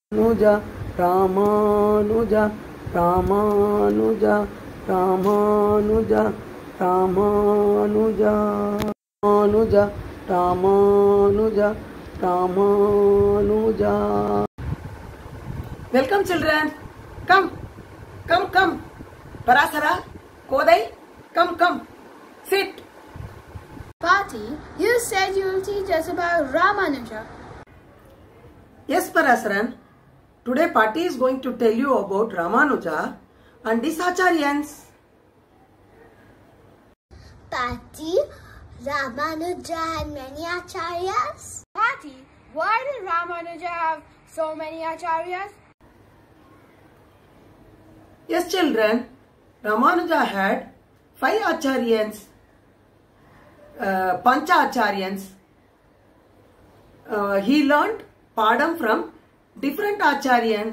Ramanuja Ramanuja Ramanuja Ramanuja Ramanuja Ramanuja Ramanuja Ramanuja welcome children come come come Parasara Kodhai come come sit Pati, you said you'll teach us about Ramanuja. Yes, Parasaran. Today Patti is going to tell you about Ramanuja and his Acharyans. Patti, Ramanuja had many acharyas. Pati, why did Ramanuja have so many acharyas? Yes, children. Ramanuja had five Acharyans, uh, Pancha Acharyans. Uh, he learned Padam from different Acharyans.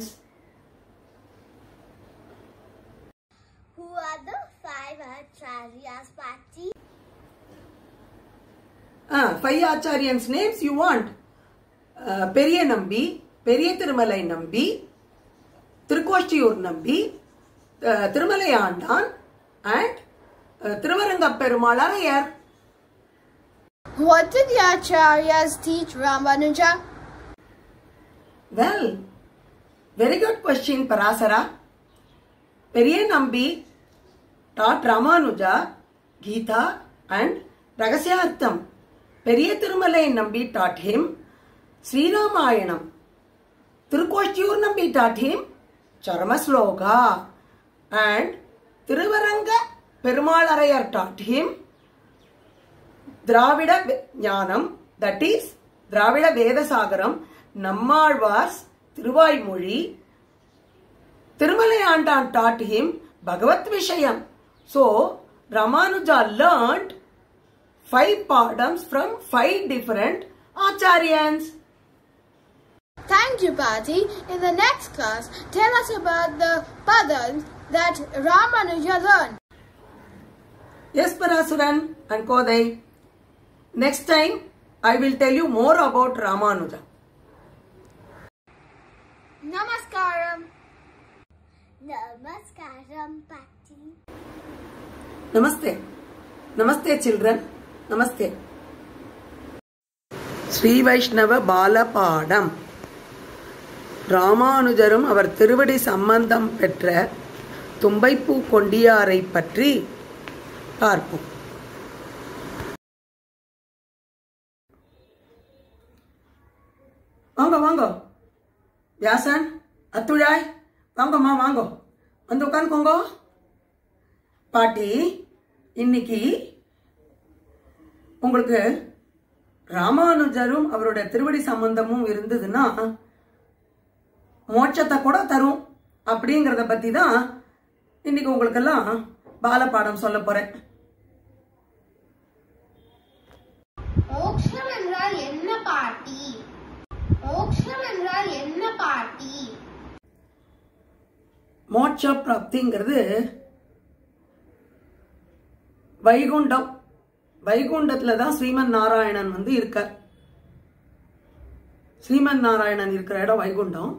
Who are the five acharyas, Patti? Uh, five Acharyans names you want. Uh, பெரிய நம்பி பெரிய திருமலை நம்பி Thirukoshtiyur Nambi uh, Thirumalai Andan and Thiruvaranga Perumal Araiyar What did the acharyas teach Ramanuja? Well very good question Parasara Periya Nambi taught Ramanuja Gita and rahasyartham Periya Thirumalai Nambi taught him Sri Ramayanam Thirukoshtiyur Nambi taught him charamasloka and Thiruvaranga Perumal Araiyar taught him Dravida வே- ஞானம் that is Dravida Vedasagaram Nammalvar's Thiruvaimozhi Thirumalai Andan taught him Bhagavad Vishayam so ramanuja learned five padams from five different acharyans Thank you, Pati. In the next class, tell us about the padams that Ramanuja learned. yes parasuran and kodai next time i will tell you more about ramanuja Namaskaram. Namaskaram, Patti. நமஸ்தே நமஸ்தே children நமஸ்தே ஸ்ரீ வைஷ்ணவ பாலபாடம் ராமானுஜரும் அவர் திருவடி சம்பந்தம் பெற்ற தும்பைப்பூ கொண்டியாரை பற்றி பார்ப்போம் வாங்க வாங்க வியாசன் அத்துழாய் வாங்கம்மா வாங்க வந்து உட்காந்துக்கோங்க பாட்டி இன்னைக்கு உங்களுக்கு ராமானுஜரும் அவரோட திருவடி சம்பந்தமும் இருந்ததுன்னா மோட்சத்தை கூட தரும் அப்படிங்கறத பத்தி தான் இன்னைக்கு உங்களுக்கெல்லாம் பாலபாடம் சொல்ல போறேன் மோக்ஷம் என்றால் என்ன பாட்டி மோக்ஷம் என்றால் என்ன பாட்டி மோட்ச பிராப்திங்கிறது வைகுண்டம் வைகுண்டத்துல தான் ஸ்ரீமன் நாராயணன் வந்து இருக்கார் ஸ்ரீமன் நாராயணன் இருக்கிற இடம் வைகுண்டம்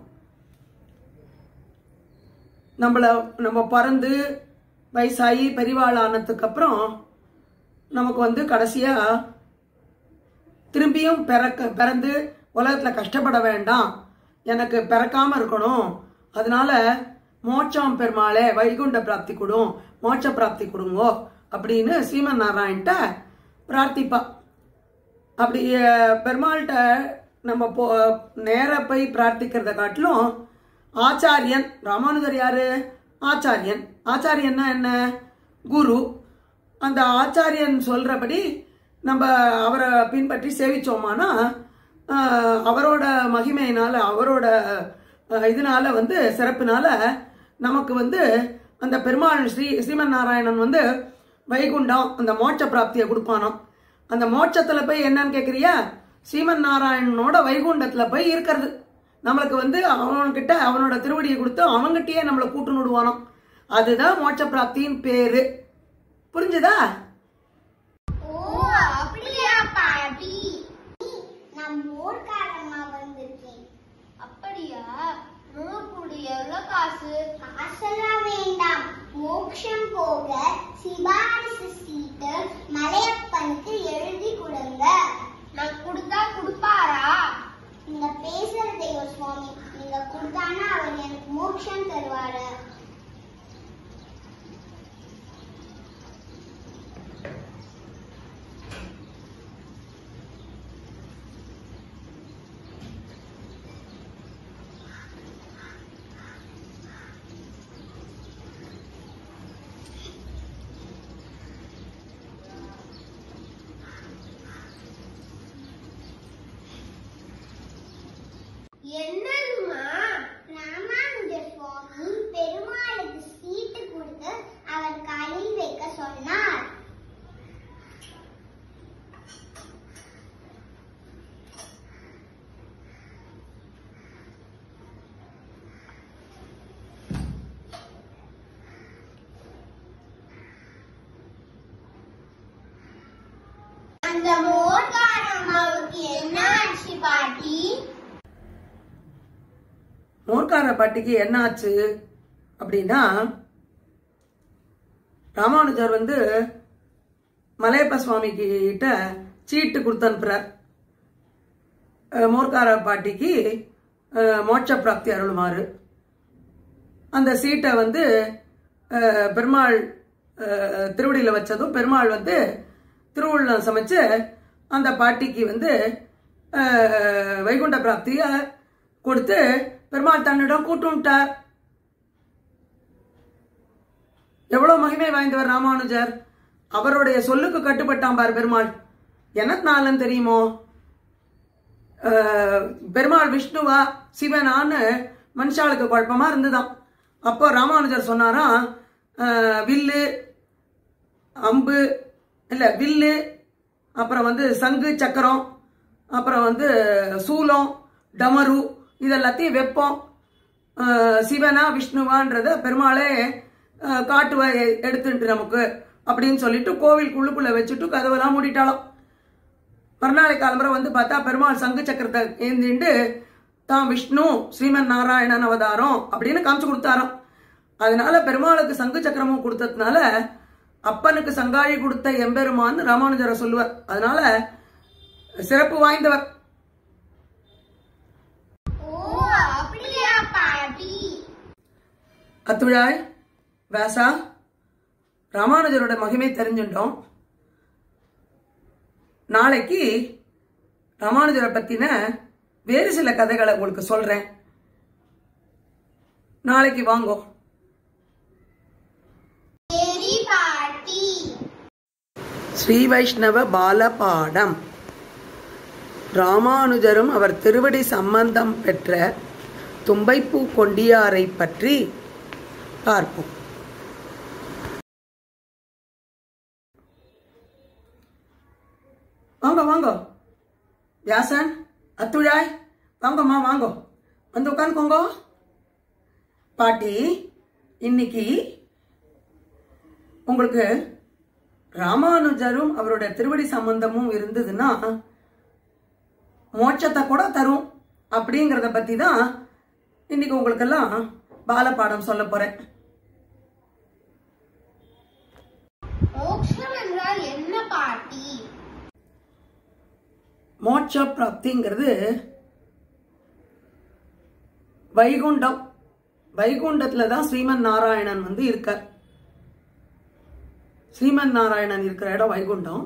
நம்மள நம்ம பிறந்து வயசாகி பெரிவாள் ஆனதுக்கு அப்புறம் நமக்கு வந்து கடைசியா திரும்பியும் பிறக்க பிறந்து உலகத்துல கஷ்டப்பட வேண்டாம் எனக்கு பிறக்காம இருக்கணும் அதனால மோட்சம் பெருமாளே வைகுண்ட பிராப்தி கொடும் மோட்ச பிராப்தி கொடுங்கோ அப்படின்னு ஸ்ரீமன் நாராயண்ட்ட பிரார்த்திப்பா அப்படி அஹ், பெருமாள்கிட்ட நம்ம போ நேர போய் பிரார்த்திக்கிறத காட்டிலும் ஆச்சாரியன் ராமானுஜர் யாரு ஆச்சாரியன் ஆச்சாரியன்னா என்ன குரு அந்த ஆச்சாரியன் சொல்றபடி நம்ம அவரை பின்பற்றி சேவிச்சோமானா ஆஹ், அவரோட மகிமையினால அவரோட ஆஹ், இதனால வந்து சிறப்பினால நமக்கு வந்து அந்த பெருமாள் ஸ்ரீ ஸ்ரீமன் நாராயணன் வந்து வைகுண்டம் அந்த மோட்ச பிராப்தியை கொடுப்பானாம் அந்த மோட்சத்துல போய் என்னன்னு கேக்குறியா ஸ்ரீமன் நாராயணனோட வைகுண்டத்துல போய் இருக்கிறது நம்மளுக்கு வந்து அவன்கிட்ட அவனோட திருவடியை கொடுத்து அவன்கிட்டயே நம்மளை கூட்டு விடுவானாம் அதுதான் மோட்ச பிராப்தியின் பேரு புரிஞ்சுதா ஓ அப்படியா பாட்டி நான் மோர்காரமா வந்திருக்கேன் அப்படியா அந்த மோர்கார அம்மாவுக்கு என்ன ஆச்சு பாட்டி மோர்க்கார பாட்டிக்கு என்ன ஆச்சு அப்படின்னா ராமானுஜர் வந்து மலையப்ப சுவாமிக்கு கிட்ட சீட்டு கொடுத்து அனுப்புறார் அஹ் மோர்க்கார பாட்டிக்கு அஹ், மோட்ச பிராப்தி அருளுமாறு அந்த சீட்டை வந்து அஹ், பெருமாள் அஹ், திருவடியில வச்சதும் பெருமாள் வந்து திருவுள்ளம் சமைச்சு அந்த பாட்டிக்கு வந்து அஹ், வைகுண்ட பிராப்திய கொடுத்து பெருமாள் தன்னிடம் கூட்டுட்டார் எவ்வளவு மகிமை வாய்ந்தவர் ராமானுஜர் அவருடைய சொல்லுக்கு கட்டுப்பட்டான் பார் பெருமாள் என்னத்தினாலன்னு தெரியுமோ அஹ், பெருமாள் விஷ்ணுவா சிவனான்னு மனுஷாளுக்கு குழப்பமா இருந்துதான் அப்போ ராமானுஜர் சொன்னாராம் அஹ், வில்லு அம்பு இல்ல வில்லு அப்புறம் வந்து சங்கு சக்கரம் அப்புறம் வந்து சூலம் டமரு இதெல்லாத்தையும் வைப்போம் அஹ், சிவனா விஷ்ணுவான்றத பெருமாளே அஹ், காட்டுவா எ- எடுத்துட்டு நமக்கு அப்படின்னு சொல்லிட்டு கோவிலுக்குள்ளுக்குள்ள வச்சுட்டு கதவெல்லாம் மூடிட்டாலாம் மறுநாளை காலம்பரை வந்து பார்த்தா பெருமாள் சங்கு சக்கரத்தை ஏந்திண்டு தான் விஷ்ணு ஸ்ரீமன் நாராயணன் அவதாரம் அப்படின்னு காமிச்சு கொடுத்தாராம் அதனால பெருமாளுக்கு சங்கு சக்கரமும் கொடுத்ததுனால அப்பனுக்கு சங்காழி கொடுத்த எம்பெருமான் ராமானுஜரை சொல்லுவார் அதனால சிறப்பு வாய்ந்தவர் ஓ அப்படியா பாட்டி அத்துழாய் வேசா ராமானுஜரோட மகிமை தெரிஞ்சுட்டோம் நாளைக்கு ராமானுஜரை பத்தின வேறு சில கதைகளை உங்களுக்கு சொல்றேன் நாளைக்கு வாங்கோ சரி பாட்டி ஸ்ரீ வைஷ்ணவ பாலபாடம் ராமானுஜரும் அவர் திருவடி சம்பந்தம் பெற்ற தும்பைப்பூ கொண்டியாரை பற்றி பார்ப்போம் வாங்க வாங்க வியாசன் அத்துழாய் வாங்கம்மா வாங்கோ வந்து உட்காந்துக்கோங்க பாட்டி இன்னைக்கு உங்களுக்கு ராமானுஜரும் அவருடைய திருவடி சம்பந்தமும் இருந்ததுன்னா மோட்சத்தை கூட தரும் அப்படிங்கறத பத்தி தான் இன்னைக்கு உங்களுக்கெல்லாம் பாலபாடம் சொல்ல போறேன் மோட்சம் என்றால் என்ன பாட்டி மோட்ச பிராப்திங்கிறது வைகுண்டம் வைகுண்டத்துல தான் ஸ்ரீமன் நாராயணன் வந்து இருக்கார் ஸ்ரீமன் நாராயணன் இருக்கிற இடம் வைகுண்டம்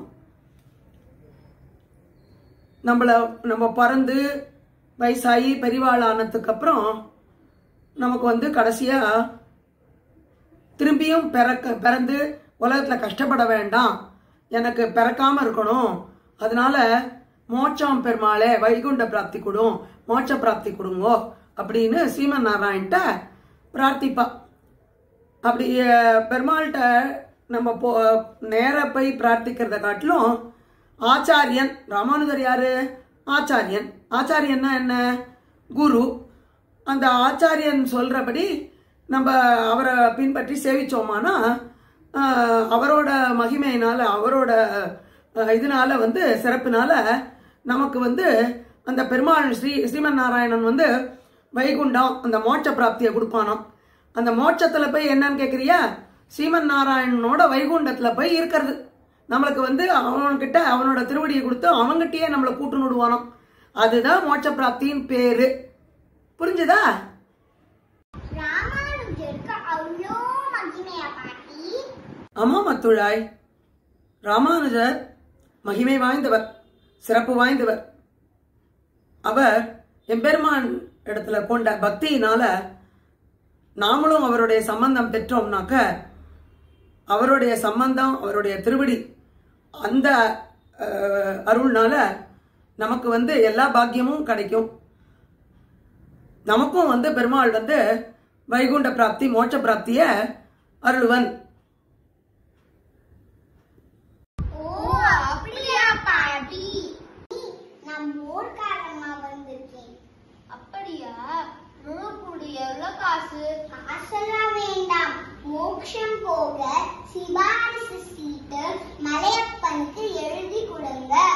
நம்மள நம்ம பிறந்து வயசாகி பெரிவாள் ஆனதுக்கு அப்புறம் நமக்கு வந்து கடைசியா திரும்பியும் பிறக்க பிறந்து உலகத்துல கஷ்டப்பட வேண்டாம் எனக்கு பிறக்காம இருக்கணும் அதனால மோட்சம் பெருமாளே வைகுண்ட பிராப்தி கொடும் மோட்ச பிராப்தி கொடுங்கோ அப்படின்னு ஸ்ரீமன் நாராயண்கிட்ட பிரார்த்திப்பா அப்படி அஹ், பெருமாள்கிட்ட நம்ம போ நேர போய் பிரார்த்திக்கிறத காட்டிலும் ஆச்சாரியன் ராமானுஜர் யாரு ஆச்சாரியன் ஆச்சாரியன்னா என்ன குரு அந்த ஆச்சாரியன் சொல்றபடி நம்ம அவரை பின்பற்றி சேவிச்சோமானா ஆஹ், அவரோட மகிமையினால அவரோட ஆஹ், இதனால வந்து சிறப்பினால நமக்கு வந்து அந்த பெருமாள் ஸ்ரீ ஸ்ரீமன் நாராயணன் வந்து வைகுண்டம் அந்த மோட்ச பிராப்தியை கொடுப்பானாம் அந்த மோட்சத்துல போய் என்னன்னு கேக்குறியா ஸ்ரீமன் நாராயணனோட வைகுண்டத்துல போய் இருக்கிறது நம்மளுக்கு வந்து அவன்கிட்ட அவனோட திருவடியை கொடுத்து அவன்கிட்டயே நம்மளை கூட்டு நடுவானாம் அதுதான் மோட்ச பிராப்தியின் பேரு புரிஞ்சுதா ராமானுஜருக்கு அவ்வளோ மகிமையா பாட்டி ஆமா மத்துழாய் ராமானுஜர் மகிமை வாய்ந்தவர் சிறப்பு வாய்ந்தவர் அவர் எம்பெருமான் இடத்துல கொண்ட பக்தியினால நாமளும் அவருடைய சம்பந்தம் பெற்றோம்னாக்க அவருடைய சம்பந்தம் அவருடைய திருவடி அந்த அஹ், அருள்னால நமக்கு வந்து எல்லா பாக்கியமும் கிடைக்கும் நமக்கும் வந்து பெருமாள் வந்து வைகுண்ட பிராப்தி மோட்ச பிராப்திய அருள்வன் ஓ அப்படியா பாட்டி நான் மோர்காரம்மா வந்திருக்கேன் அப்படியா மோர் குடி எவ்வளவு காசு காசெல்லாம் வேண்டாம் மோட்சம் போக சிபாரிசு சீட்டு மலையப்பனுக்கு எழுதி கொடுங்க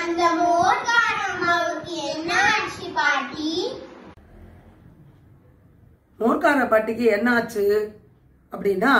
அந்த மோர்கார அம்மாவுக்கு என்ன ஆச்சு பாட்டி மோர்க்கார பாட்டிக்கு என்ன ஆச்சு அப்படின்னா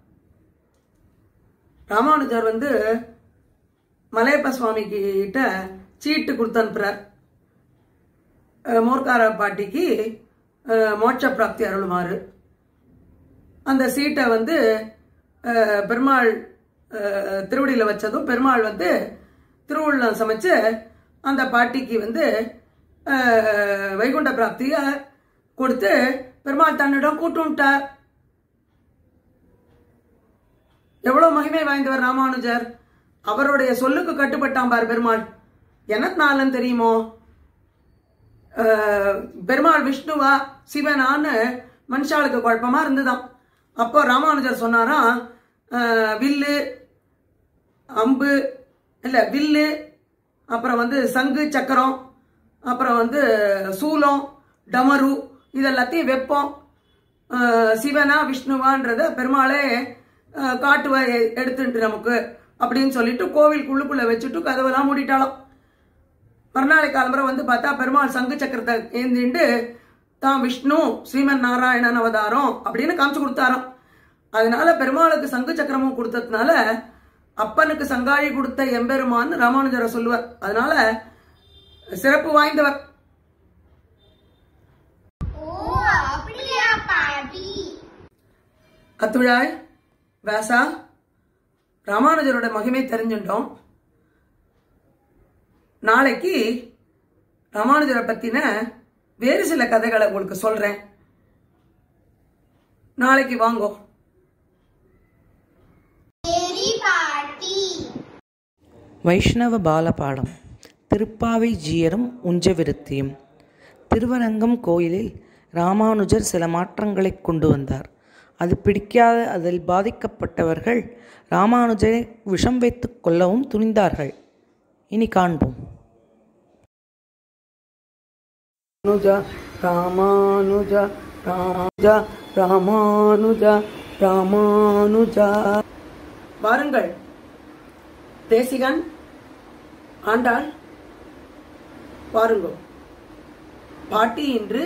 ராமானுஜர் வந்து மலையப்ப சுவாமிக்கு கிட்ட சீட்டு கொடுத்து அனுப்புறார் அஹ் மோர்க்கார பாட்டிக்கு அஹ், மோட்ச பிராப்தி அருளுமாறு அந்த சீட்டை வந்து அஹ், பெருமாள் அஹ், திருவடியில வச்சதும் பெருமாள் வந்து திருவுள்ளம் சமைச்சு அந்த பாட்டிக்கு வந்து அஹ், வைகுண்ட பிராப்திய கொடுத்து பெருமாள் தன்னிடம் கூட்டுட்டார் எவ்வளவு மகிமை வாய்ந்தவர் ராமானுஜர் அவருடைய சொல்லுக்கு கட்டுப்பட்டான் பார் பெருமாள் என்னத்தினாலன்னு தெரியுமோ அஹ், பெருமாள் விஷ்ணுவா சிவனான்னு மனுஷாளுக்கு குழப்பமா இருந்துதான் அப்போ ராமானுஜர் சொன்னாராம் அஹ், வில்லு அம்பு இல்ல வில்லு அப்புறம் வந்து சங்கு சக்கரம் அப்புறம் வந்து சூலம் டமரு இதெல்லாத்தையும் வைப்போம் அஹ், சிவனா விஷ்ணுவான்றத பெருமாளே அஹ், காட்டுவா எ- எடுத்துட்டு நமக்கு அப்படின்னு சொல்லிட்டு கோவிலுக்குள்ளுக்குள்ள வச்சுட்டு கதவெல்லாம் மூடிட்டாலாம் மறுநாளை காலம்பரம் வந்து பார்த்தா பெருமாள் சங்கு சக்கரத்தை ஏந்திண்டு தான் விஷ்ணு ஸ்ரீமன் நாராயணன் அவதாரம் அப்படின்னு காமிச்சு கொடுத்தாராம் அதனால பெருமாளுக்கு சங்கு சக்கரமும் கொடுத்ததுனால அப்பனுக்கு சங்காழி கொடுத்த எம்பெருமான் ராமானுஜரை சொல்லுவார் அதனால சிறப்பு வாய்ந்தவர் ஓ அப்படியா பாட்டி அத்துழாய் வேசா ராமானுஜரோட மகிமை தெரிஞ்சுட்டோம் நாளைக்கு ராமானுஜரை பத்தின வேறு சில கதைகளை உங்களுக்கு சொல்றேன் நாளைக்கு வாங்கோ சரி பாட்டி வைஷ்ணவ பாலபாடம் திருப்பாவை ஜீயரும் உஞ்சவிருத்தியும் திருவரங்கம் கோயிலில் ராமானுஜர் சில மாற்றங்களை கொண்டு வந்தார் அது பிடிக்காத அதில் பாதிக்கப்பட்டவர்கள் ராமானுஜரை விஷம் வைத்துக் கொள்ளவும் துணிந்தார்கள் இனி காண்போம் ராமானுஜா ராமானுஜா ராஜா ராமானுஜா ராமானுஜா வாருங்கள் தேசிகன் ஆண்டாள் வாருங்கள் பாட்டி இன்று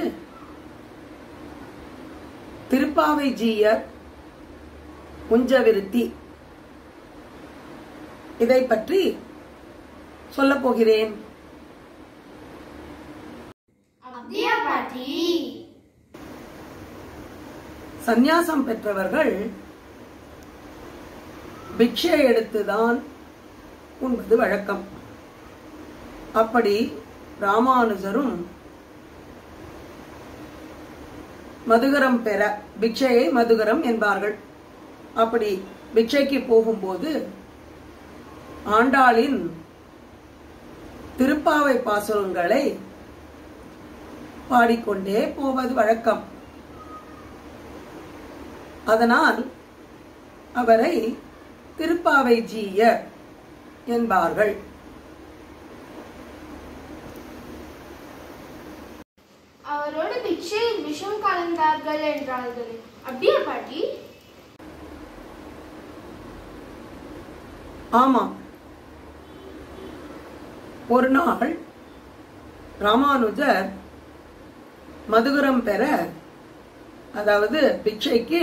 திருப்பாவை ஜீயர் உஞ்சவிருத்தி இதை பற்றி சொல்லப் போகிறேன் அப்படியா பாட்டி சந்நியாசம் பெற்றவர்கள் பிக்ஷை எடுத்துதான் உண்பது வழக்கம் அப்படி ராமானுஜரும் மதுகரம் பெற பிக்ஷையை மதுகரம் என்பார்கள் அப்படி பிக்ஷைக்கு போகும்போது ஆண்டாளின் திருப்பாவை பாசுரங்களை பாடிக்கொண்டே போவது வழக்கம் அதனால் அவரை திருப்பாவை ஜீயர் என்பார்கள் அவரோடு பிக்ஷையில் விஷம் கலந்தார்கள் என்றார்கள் அப்படியா பாட்டி ஆமாம் ஒரு நாள் ராமானுஜர் மதுகரம் பெற அதாவது பிச்சைக்கு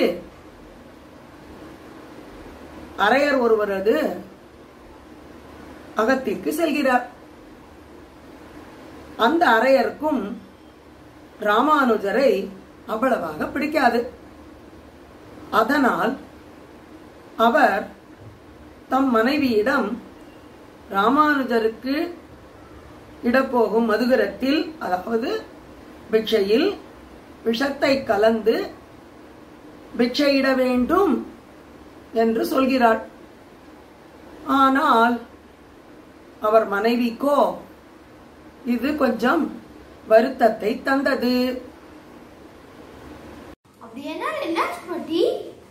அரையர் ஒருவரது அகத்திற்கு செல்கிறார் அந்த அரையருக்கும் ராமானுஜரை அவ்வளவாக பிடிக்காது அதனால் அவர் தம் மனைவியிடம் ராமானுஜருக்கு இடப்போகும் மதுகரத்தில் அதாவது பிக்ஷையில் விஷத்தை கலந்து பிக்ஷையிட வேண்டும் என்று சொல்கிறாள் ஆனால் அவர் மனைவிக்கோ இது கொஞ்சம் வருத்தத்தை தந்தது அப்படி என்ன என்னாச்சு பாட்டி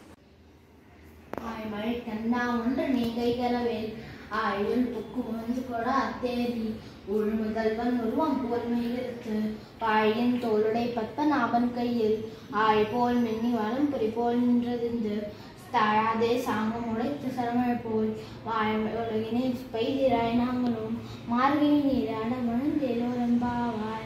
ஆய்மழை தன்னா ஒன்று நீ கைகரவேல் ஆயுள் புக்கு முந்து கொட அத்தேதி உள்முதல்வன் உருவம் போல்மை எடுத்து பாழியின் தோளுடை பத்மநாபன் கையில் ஆய் போல் மின்னி வலம் புரி போல் நின்றதின்று தாழாதே சாங்கம் உடைத்து சரமழை போல் வாழ உலகினை பெய்திராய் நாங்களும் மார்கழி நீராட மணந்தேலோரன் பாவாய்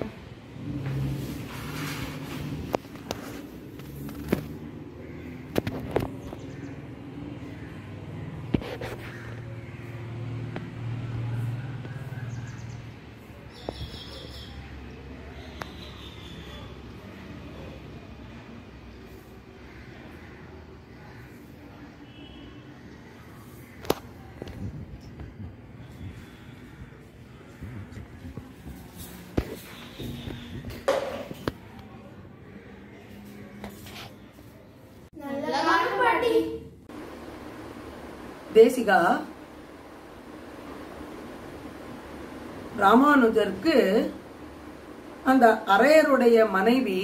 நல்ல காலம் பாட்டி தேசிகா ராமானுஜருக்கு அந்த அரையருடைய மனைவி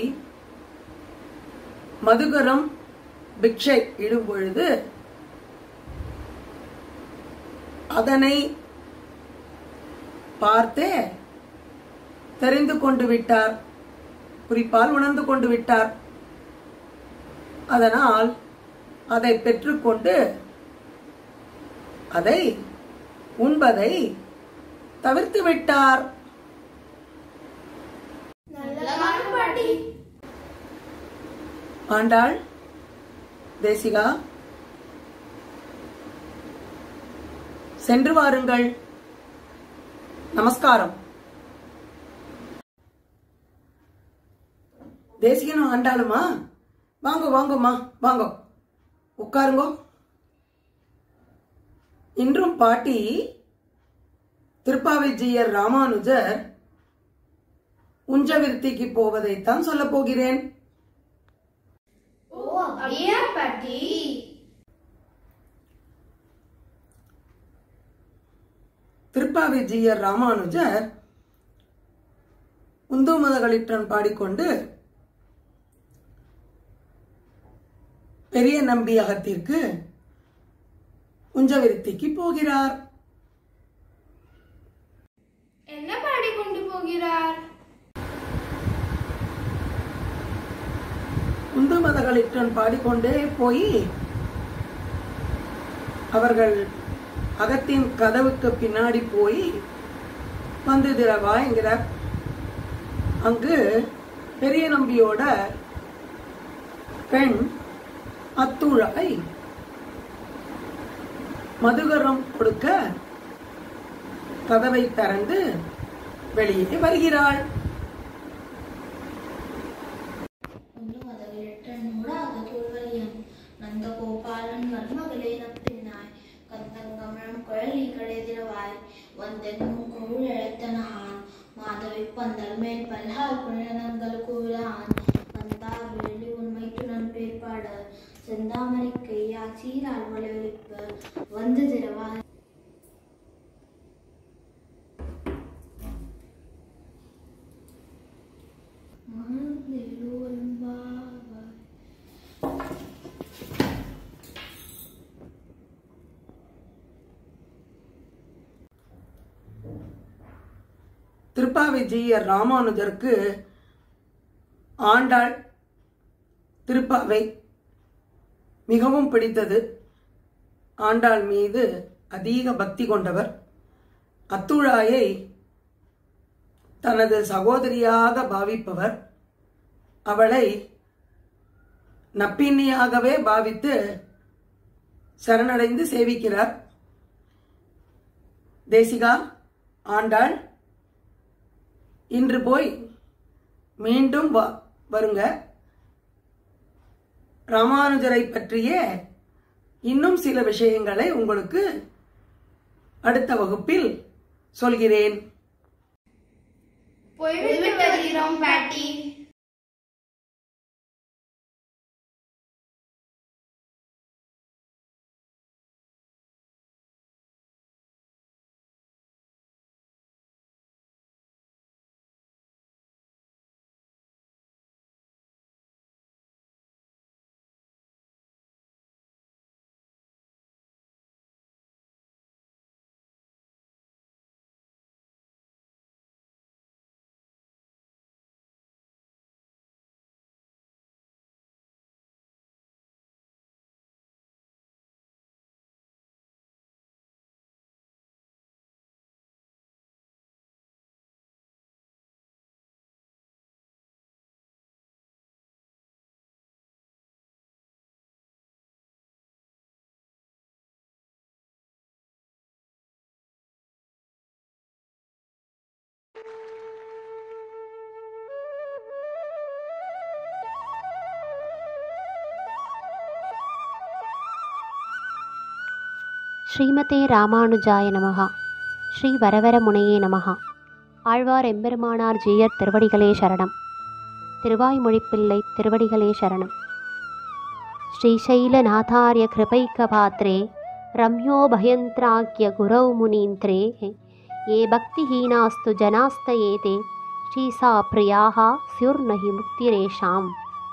மதுகரம் பிக்ஷை இடும் பொழுது அதனை பார்த்தே தெரிந்து கொண்டு விட்டார் குறிப்பால் உணர்ந்து கொண்டு விட்டார் அதனால் அதை பெற்றுக்கொண்டு அதை உண்பதை தவிர்த்து விட்டார் நல்ல காலம் பாட்டி ஆண்டாள் தேசிகா சென்று வாருங்கள் நமஸ்காரம் தேசிகனும் ஆண்டாளுமா வாங்க வாங்கம்மா வாங்க உட்காருங்கோ இன்றும் பாட்டி திருப்பாவைஜியர் ராமானுஜர் உஞ்சவிருத்திக்கு போவதைத்தான் சொல்லப் போகிறேன் ஓ அப்படியா பாட்டி திருப்பாவைஜியர் ராமானுஜர் உந்துமதகளிட்டன் பாடிக்கொண்டு பெரிய நம்பியகத்திற்கு உஞ்சவிருத்திக்கு போகிறார் என்ன பாடிக்கொண்டு போகிறார் உந்துமதகளிட்டன் பாடிக்கொண்டே போய் அவர்கள் அகத்தின் கதவுக்கு பின்னாடி போய் வந்து திரவா என்கிறார் அங்கு பெரிய நம்பியோட பெண் அத்துழாய் மதுகரம் கொடுக்க கதவை திறந்து வெளியே வருகிறாள் ಒಂದು ಮೊದಲಿಟ್ಟನ್ನೂಡಾಗ ತುಳುವಲಿಯನ್ ನಂದ ಗೋಪಾಲನ್ ಮರ್ಮಗಳೇ ನಪ್ಪಿನಾಯ್ கந்தங்கமழம் குழலி கடைதிரவாய் வந்தென்னும் குழல் இழைத்தனஹான் மாதவி பந்தல் மேல் பல்ஹால் குழலனங்கள் கூறான் வந்தார் வேலி உண்மைத்துடன் பேர்பாட செந்தாமரை கையா சீரால் வளைவலிப்பு வந்து திரவாய் மனதிலோரும் பாவாய் திருப்பாவைஜியர் ராமானுஜருக்கு ஆண்டாள் திருப்பாவை மிகவும் பிடித்தது ஆண்டாள் மீது அதிக பக்தி கொண்டவர் அத்துழாயை தனது சகோதரியாக பாவிப்பவர் அவளை நப்பின்னியாகவே பாவித்து சரணடைந்து சேவிக்கிறார் தேசிகா ஆண்டாள் இன்று போய் மீண்டும் வா- வருங்க ராமானுஜரை பற்றிய இன்னும் சில விஷயங்களை உங்களுக்கு அடுத்த வகுப்பில் சொல்கிறேன் போய்விட்டு வருகிறோம் பாட்டி ஸ்ரீமதே ராமானுஜாய நமகா ஸ்ரீ வரவரமுனையே நமகா ஆழ்வார் எம்பெருமானார் ஜீயர் திருவடிகளே சரணம் திருவாய்மொழிப்பிள்ளை திருவடிகளே சரணம் ஸ்ரீசைலநாதார்ய கிருபைக்கபாத்ரே ரம்யோ பயந்த்ராக்கிய குரௌ முனீந்திரே ये भक्तिहीनास्तु जनास्तयेते श्रीसा प्रियाः स्युर्नहि मुक्तिरेषाम्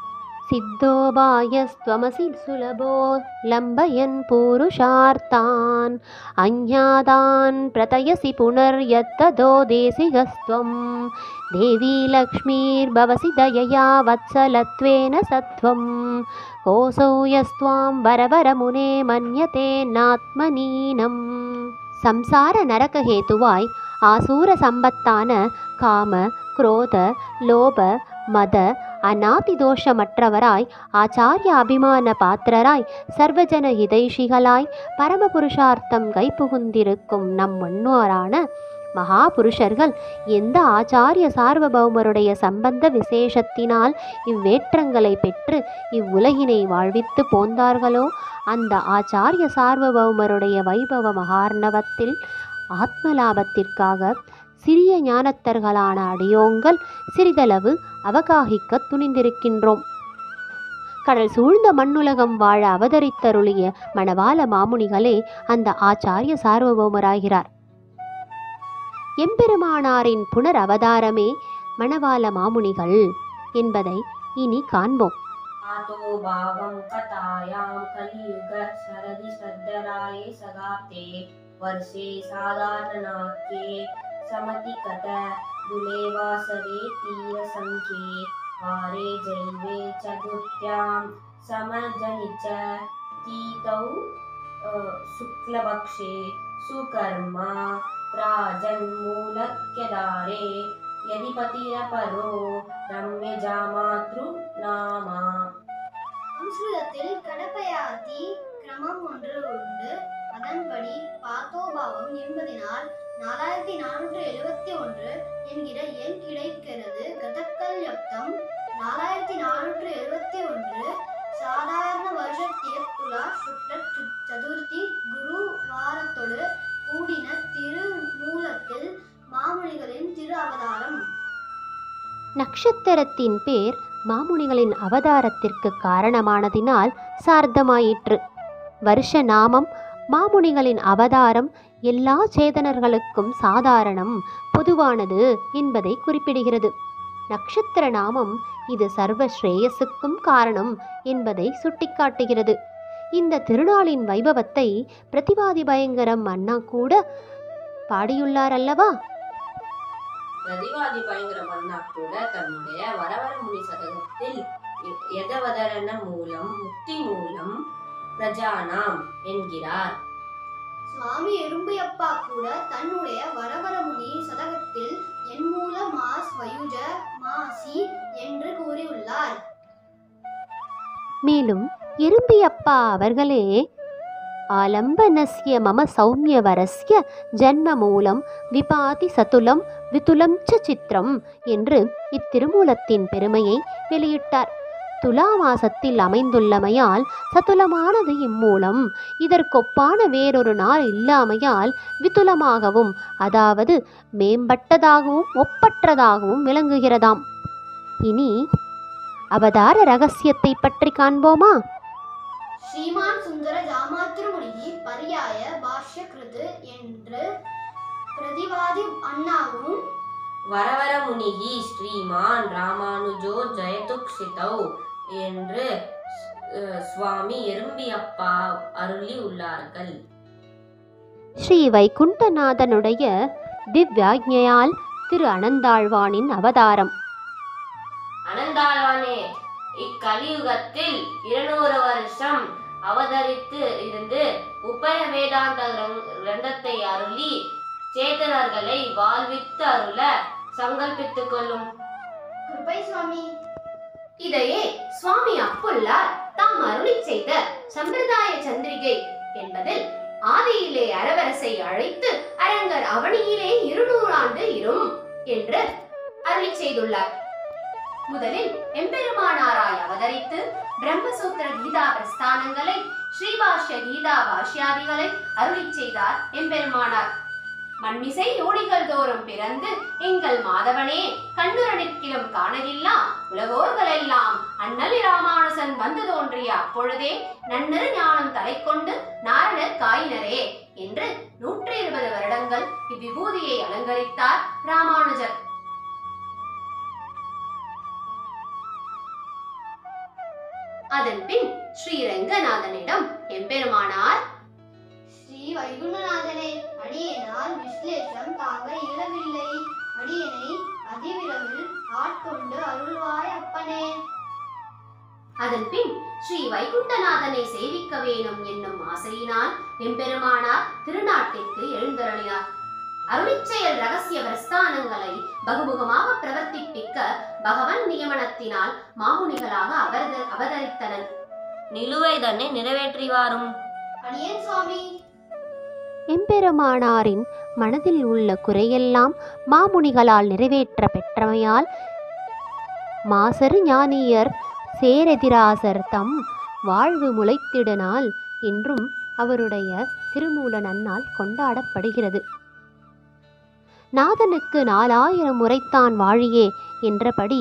सिद्धोबायस्त्वमसि सुलभो लम्बयन् पूरुषार्तान् अज्ञातान् प्रतयसि पुनर्यत्तदो देसिगस्त्वं देवी लक्ष्मीर्भवसि दयया वत्सलत्वेन सत्वं कोऽसौ यस्त्वां वरवरमुने मन्यते नात्मनीनम् சம்சார நரகஹேத்துவாய் ஆசூர சம்பத்தான காம குரோத லோப மத அநாதி தோஷமற்றவராய் ஆச்சாரிய அபிமான பாத்திரராய் சர்வஜன ஹிதைஷிகளாய் பரமபுருஷார்த்தம் கைப்புகுந்திருக்கும் நம் முன்னோரான மகாபுருஷர்கள் எந்த ஆச்சாரிய சார்வபௌமருடைய சம்பந்த விசேஷத்தினால் இவ்வேற்றங்களை பெற்று இவ்வுலகினை வாழ்வித்து போந்தார்களோ அந்த ஆச்சாரிய சார்வபௌமருடைய வைபவ மகார்ணவத்தில் ஆத்மலாபத்திற்காக சிறிய ஞானத்தர்களான அடியோங்கள் சிறிதளவு அவகாகிக்க துணிந்திருக்கின்றோம் கடல் சூழ்ந்த மண்ணுலகம் வாழ அவதரித்தருளிய மணவாள மாமுனிகளே அந்த ஆச்சாரிய சார்வபௌமராகிறார் எம்பெருமானாரின் புனர் அவதாரமே மணவாள மாமுனிகள் என்பதை இனி காண்போம் आतो भावं कथायां कलियुग सरदि सद्धराये सगाते वर्षे साधारणनाट्ये समतिकत दुलेवासरे तीरसङ्ख्ये वारे जैवे चतुर्थ्यां समजनि च तीतौ अ, शुक्लपक्षे सुकर्मा प्राजन्मूलक्यदारे यदि पतिरपरो रम्यजामातृ नामा சம்ஸ்கிருதத்தில் கடப்பயாத்தி கிரமம் ஒன்று உண்டு அதன்படி பாத்தோபாவம் என்பதினால் நாலாயிரத்தி நானூற்று எழுபத்தி ஒன்று என்கிற எண் கிடைக்கிறது கதக்கல் யப்தம் நாலாயிரத்தி நானூற்று எழுபத்தி ஒன்று சாதாரண வருஷத்திய துலா சுக்ல சு- சதுர்த்தி குரு வாரத்தொடு கூடின திருமூலத்தில் மாமுனிகளின் திரு அவதாரம் நட்சத்திரத்தின் பேர் மாமுனிகளின் அவதாரத்திற்கு காரணமானதினால் சார்த்தமாயிற்று வருஷ நாமம் மாமுனிகளின் அவதாரம் எல்லா சேதனர்களுக்கும் சாதாரணம் பொதுவானது என்பதை குறிப்பிடுகிறது நட்சத்திர நாமம் இது சர்வ ஸ்ரேயஸுக்கும் காரணம் என்பதை சுட்டிக்காட்டுகிறது இந்த திருநாளின் வைபவத்தை பிரதிவாதி பயங்கரம் அண்ணா கூட பாடியுள்ளார் அல்லவா பிரதிவாதி பயங்கர மன்னா கூட தன்னுடைய வரவர முனி சதகத்தில் எ- எதவதரண மூலம் முக்தி மூலம் பிரஜானாம் என்கிறார் சுவாமி எறும்பையப்பா கூட தன்னுடைய வரவரமுனி சதகத்தில் என் மூல மாஸ் வயுஜ மாசி என்று கூறியுள்ளார் மேலும் எறும்பியப்பா அவர்களே ஆலம்பனஸ்ய மம சௌமியவரஸ்ய ஜன்ம மூலம் விபாதி சதுலம் விதுலம் ச சித்திரம் என்று இத்திருமூலத்தின் பெருமையை வெளியிட்டார் துலா மாசத்தில் அமைந்துள்ளமையால் சதுலமானது இம்மூலம் இதற்கொப்பான வேறொரு நாள் இல்லாமையால் விதுலமாகவும் அதாவது மேம்பட்டதாகவும் ஒப்பற்றதாகவும் விளங்குகிறதாம் இனி அவதார ரகசியத்தை பற்றி காண்போமா ஸ்ரீமான் சுந்தர ஜாமாத்திருமுனி பரியாய பாஷ்ய கிருது என்று பிரதிவாதி அண்ணாவும் வரவர முனிகி ஸ்ரீமான் ராமானுஜோ ஜெயதுக்ஷிதௌ என்று அஹ், சுவாமி எறும்பியப்பா அருளி உள்ளார்கள் ஸ்ரீ வைகுண்டநாதனுடைய திவ்யாஜ்ஞையால் திரு அனந்தாழ்வானின் அவதாரம் அனந்தாழ்வானே இக்கலியுகத்தில் இருநூறு வருஷம் அவதரித்து இருந்து உபய வேதாந்த கிரந்- கிரந்தத்தை அருளி சேத்தனர்களை வாழ்வித்து அருள சங்கல்பித்துக் கொள்ளும் கிருபை சுவாமி இதையே சுவாமி அப்புல்லார் தாம் அருளி செய்த சம்பிரதாய சந்திரிகை என்பதில் ஆதியிலே அரவரசை அழைத்து அரங்கர் அவனியிலே இருநூறு ஆண்டு இரும் என்று அருளி செய்துள்ளார் முதலில் எம்பெருமானாராய் அவதரித்து பிரம்மசூத்திர கீதா பிரஸ்தானங்களை ஸ்ரீபாஷ்ய கீதா பாஷ்யாதிகளை அருளி செய்தார் எம்பெருமானார் மண்மிசை யோனிகள் தோறும் பிறந்து எங்கள் மாதவனே கண்ணுற நிற்கிலும் காணகில்லா உலகோர்களெல்லாம் அண்ணலி ராமானுசன் வந்து தோன்றிய அப்பொழுதே நன்னரு ஞானம் தலை கொண்டு நாரணர் காயினரே என்று நூற்றி இருபது வருடங்கள் இவ்விபூதியை அலங்கரித்தார் ராமானுஜர் அதன் பின் ஸ்ரீரங்கநாதனிடம் எம்பெருமானார் ஸ்ரீ வைகுண்டநாதனே அடியேனால் விஸ்லேஷம் தாங்க இயலவில்லை அடியனை அதிவிரைவில் ஆட்கொண்டு அருள்வாய் அப்பனே அதன் பின் ஸ்ரீ வைகுண்டநாதனை சேவிக்க வேணும் என்னும் ஆசையினால் எம்பெருமானார் திருநாட்டிற்கு எழுந்தருளினார் அருளிச்செயல் ரகசிய பிரஸ்தானங்களை பகுமுகமாக பிரவர்த்திப்பிக்க பகவன் நியமனத்தினால் மாமுனிகளாக அவத அவதரித்தனர் நிலுவை தன்னை நிறைவேற்றி வாரும் அடியேன் சுவாமி எம்பெருமானாரின் மனதில் உள்ள குறையெல்லாம் மாமுனிகளால் நிறைவேற்ற பெற்றமையால் மாசரு ஞானியர் சேரெதிராசர் தம் வாழ்வு முளைத்திட நாள் என்றும் அவருடைய திருமூல நன்னாள் கொண்டாடப்படுகிறது நாதனுக்கு நாலாயிரம் முறைத்தான் வாழியே என்றபடி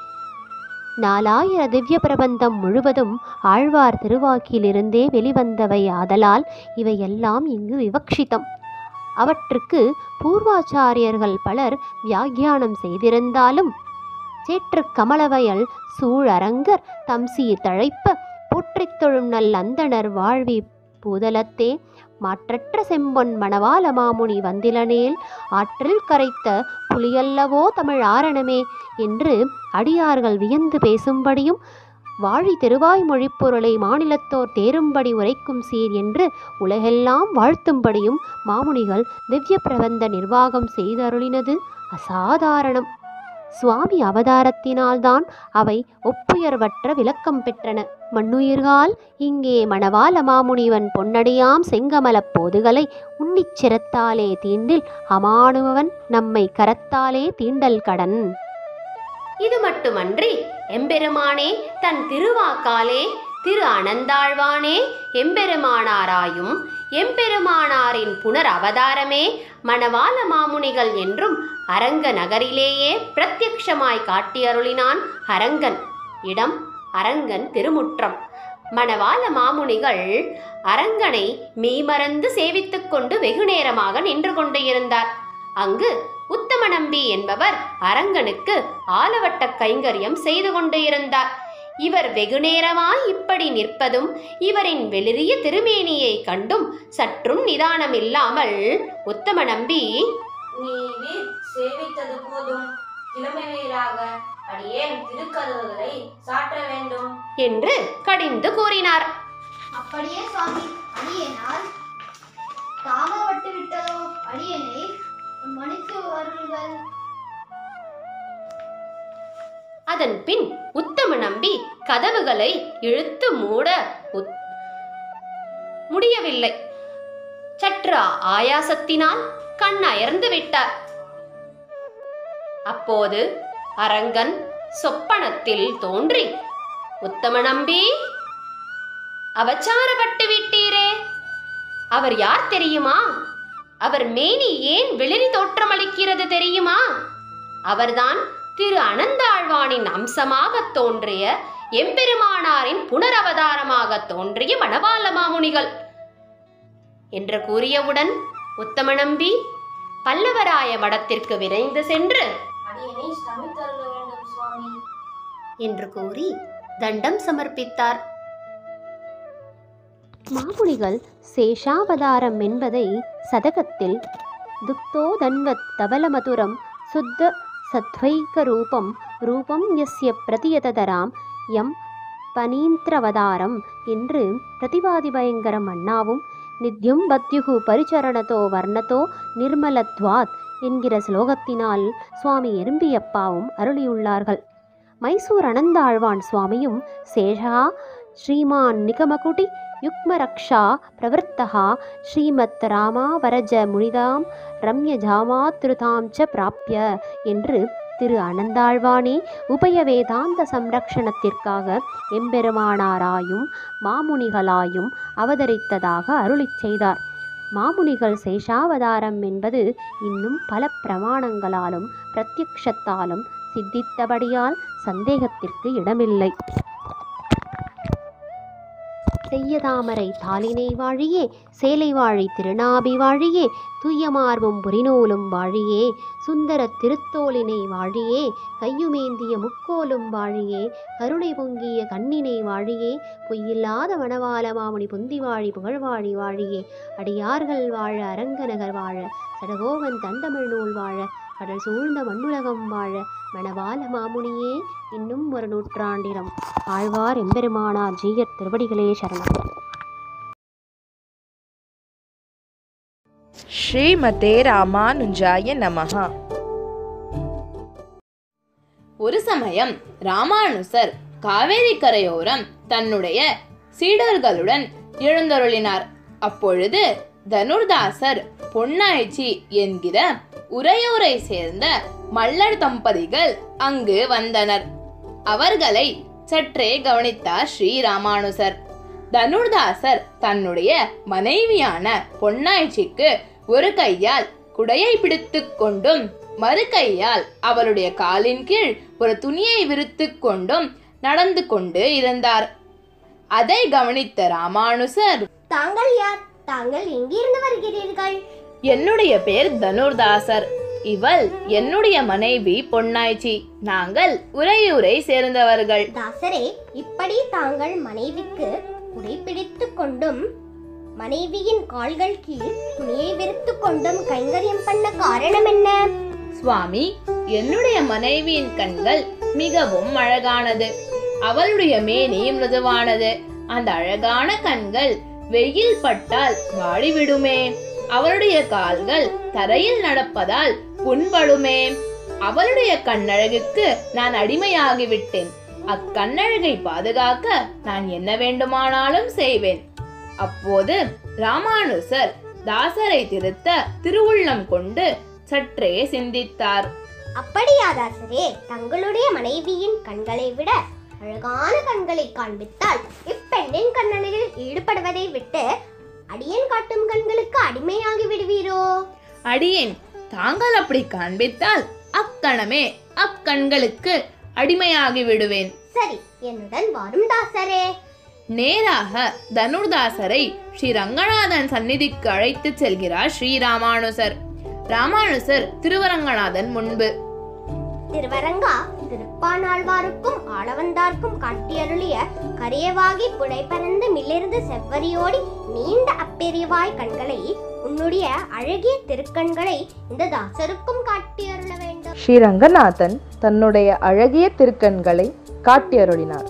நாலாயிர திவ்ய பிரபந்தம் முழுவதும் ஆழ்வார் திருவாக்கிலிருந்தே வெளிவந்தவை ஆதலால் இவையெல்லாம் இங்கு விவக்ஷிதம் அவற்றுக்கு பூர்வாச்சாரியர்கள் பலர் வியாக்கியானம் செய்திருந்தாலும் சேற்றுக் கமலவயல் சூழரங்கர் தம் சீர் தழைப்ப போற்றித் தொழும் நல் அந்தணர் வாழ்வி பூதலத்தே மாற்றற்ற செம்பொன் மணவாள மாமுனி வந்திலனேல் ஆற்றில் கரைத்த புலியல்லவோ தமிழ் ஆரணமே என்று அடியார்கள் வியந்து பேசும்படியும் வாழி திருவாய் மொழிப்பொருளை மாநிலத்தோர் தேரும்படி உரைக்கும் சீர் என்று உலகெல்லாம் வாழ்த்தும்படியும் மாமுனிகள் திவ்ய பிரபந்த நிர்வாகம் செய்தருளினது அசாதாரணம் சுவாமி அவதாரத்தினால்தான் அவை ஒப்புயர்வற்ற விளக்கம் பெற்றன மண்ணுயிர்கால் இங்கே மணவாள மாமுனிவன் பொன்னடியாம் செங்கமலப் போதுகளை உன்னிச் சிரத்தாலே தீண்டில் அமானுவன் நம்மை கரத்தாலே தீண்டல் கடன் இது மட்டுமன்றி எம்பெருமானே தன் திருவாக்காலே திரு அனந்தாழ்வானே எம்பெருமானாராயும் எம்பெருமானாரின் புனர் அவதாரமே மணவாள மாமுனிகள் என்றும் அரங்க நகரிலேயே பிரத்யக்ஷமாய் காட்டியருளினான் அரங்கன் இடம் அரங்கன் திருமுற்றம் மணவாள மாமுனிகள் அரங்கனை மெய்மறந்து சேவித்துக் கொண்டு வெகு நேரமாக நின்று கொண்டு இருந்தார் அங்கு உத்தம நம்பி என்பவர் அரங்கனுக்கு ஆலவட்ட கைங்கரியம் செய்து கொண்டு இருந்தார் இவர் வெகு நேரமாய் இப்படி நிற்பதும் இவரின் வெளிரிய திருமேனியை கண்டும் சற்றும் நிதானம் இல்லாமல் உத்தம நம்பி நீ வீர் சேவித்தது போதும் கிளம்புவீராக அடியேன் திருக்கதவுகளை சாற்ற வேண்டும் என்று கடிந்து கூறினார் அப்படியே சுவாமி அடியேனால் தாமப்பட்டு விட்டதோ அடியனை மன்னித்து வருங்கள் அதன் பின் உத்தம நம்பி கதவுகளை இழுத்து மூட உத்- முடியவில்லை சற்று ஆயாசத்தினால் கண் அயர்ந்து விட்டார் அப்போது அரங்கன் சொப்பனத்தில் தோன்றி உத்தம நம்பி அபச்சாரப்பட்டு விட்டீரே அவர் யார் தெரியுமா அவர் மேனி ஏன் வெளிரி தோற்றமளிக்கிறது தெரியுமா அவர்தான் திரு அனந்தாழ்வானின் அம்சமாக தோன்றிய எம்பெருமானாரின் புனரவதாரமாக தோன்றிய மணவாள மாமுனிகள் என்று கூறியவுடன் உத்தம நம்பி பல்லவராய மடத்திற்கு விரைந்து சென்று அடியனை சமைத்தருள வேண்டும் சுவாமி என்று கூறி தண்டம் சமர்ப்பித்தார் மாமுனிகள் சேஷாவதாரம் என்பதை சதகத்தில் துக்தோதன்வத் தவலமதுரம் சுத்த சத்வைக ரூபம் ரூபம் யஸ்ய பிரதியததராம் யம் பனீந்திரவதாரம் என்று பிரதிவாதி பயங்கரம் அண்ணாவும் நித்யம் பத்யுகு பரிச்சரணத்தோ வர்ணத்தோ நிர்மலத்வாத் என்கிற ஸ்லோகத்தினால் சுவாமி எறும்பியப்பாவும் அருளியுள்ளார்கள் மைசூர் அனந்தாழ்வான் சுவாமியும் சேஷா ஸ்ரீமான் நிகமகுடி யுக்மரக்ஷா பிரவருத்தா ஸ்ரீமத் ராமாவரஜ முனிதாம் ரம்யஜாமாத்ருதாம் ச பிராப்ய என்று திரு அனந்தாழ்வானே உபய வேதாந்த சம்ரக்ஷணத்திற்காக எம்பெருமானாராயும் மாமுனிகளாயும் அவதரித்ததாக அருளிச் செய்தார் மாமுனிகள் சேஷாவதாரம் என்பது இன்னும் பல பிரமாணங்களாலும் பிரத்யக்ஷத்தாலும் சித்தித்தபடியால் சந்தேகத்திற்கு இடமில்லை செய்யதாமரை தாளினை வாழியே சேலை வாழி திருநாபி வாழியே துய்யமார்பும் புரிநூலும் வாழியே சுந்தர திருத்தோளினை வாழியே கையுமேந்திய முக்கோலும் வாழியே கருணை பொங்கிய கண்ணினை வாழியே பொய்யில்லாத வனவால மாமுனி பொந்தி வாழி புகழ்வாழி வாழியே அடியார்கள் வாழ அரங்கநகர் வாழ சடகோவன் தண்டமிழ் நூல் வாழ கடல் சூழ்ந்த மண்ணுலகம் வாழ மணவாள மாமுனியே இன்னும் ஒரு நூற்றாண்டினம் ஆழ்வார் எம்பெருமானார் ஜீயர் திருவடிகளே சரணம் ஸ்ரீமதே ராமானுஜாய நமஹா ஒரு சமயம் ராமானுசர் காவேரி கரையோரம் தன்னுடைய சீடர்களுடன் எழுந்தருளினார் அப்பொழுது தனுர்தாசர் பொன்னாய்ச்சி என்கிற உறையூரை சேர்ந்த மல்லர் தம்பதிகள் அங்கு வந்தனர் அவர்களை சற்றே கவனித்தார் ஸ்ரீ ராமானுசர் தனுர்தாசர் தன்னுடைய மனைவியான பொன்னாய்ச்சிக்கு ஒரு கையால் குடையை பிடித்துக் கொண்டும் மறு கையால் அவளுடைய காலின் கீழ் ஒரு துணியை விரித்துக் கொண்டும் நடந்து கொண்டு இருந்தார் அதை கவனித்த ராமானுசர் தாங்கள் யார் தாங்கள் எங்கிருந்து வருகிறீர்கள் என்னுடைய பேர் தனுர்தாசர் இவள் என்னுடைய மனைவி பொன்னாய்ச்சி நாங்கள் உறையூரை சேர்ந்தவர்கள் தாசரே இப்படி தாங்கள் மனைவிக்கு குடைப்பிடித்துக் கொண்டும் மனைவியின் கால்கள் கீழ் துணியை விரித்துக் கொண்டும் கைங்கரியம் பண்ண காரணம் என்ன சுவாமி என்னுடைய மனைவியின் கண்கள் மிகவும் அழகானது அவளுடைய மேனி மிருதுவானது அந்த அழகான கண்கள் வெயில் பட்டால் வாடிவிடுமே அவளுடைய கால்கள் தரையில் நடப்பதால் புண்படுமே அவளுடைய கண்ணழகுக்கு நான் அடிமையாகிவிட்டேன் அக்கண்ணழகை பாதுகாக்க நான் என்ன வேண்டுமானாலும் செய்வேன் அப்போது ராமானுசர் தாசரை திருத்த திருவுள்ளம் கொண்டு சற்றே சிந்தித்தார் அப்படியா தாசரே தங்களுடைய மனைவியின் கண்களை விட அழகான கண்களை காண்பித்தால் இப்பெண்ணின் கண்ணனையில் ஈடுபடுவதை விட்டு அடியன் காட்டும் கண்களுக்கு அடிமையாகி விடுவீரோ அடியேன் தாங்கள் அப்படி காண்பித்தால் அக்கணமே அக்கண்களுக்கு அடிமையாகி விடுவேன் சரி என்னுடன் வரும் தாசரே நேராக தனுர்தாசரை ஸ்ரீ ரங்கநாதன் சந்நிதிக்கு அழைத்து செல்கிறார் ஸ்ரீ ராமானுசர் ராமானுசர் திருவரங்கநாதன் முன்பு திருவரங்கா திருப்பானாழ்வாருக்கும் ஆளவந்தார்க்கும் காட்டியருளிய கரியவாகி புடைபறந்து மிளிர்ந்து செவ்வரியோடி நீண்ட அப்பெரியவாய் கண்களை உன்னுடைய அழகிய திருக்கண்களை இந்த தாசருக்கும் காட்டியருள வேண்டும் ஸ்ரீ ரங்கநாதன் தன்னுடைய அழகிய திருக்கண்களை காட்டியருளினார்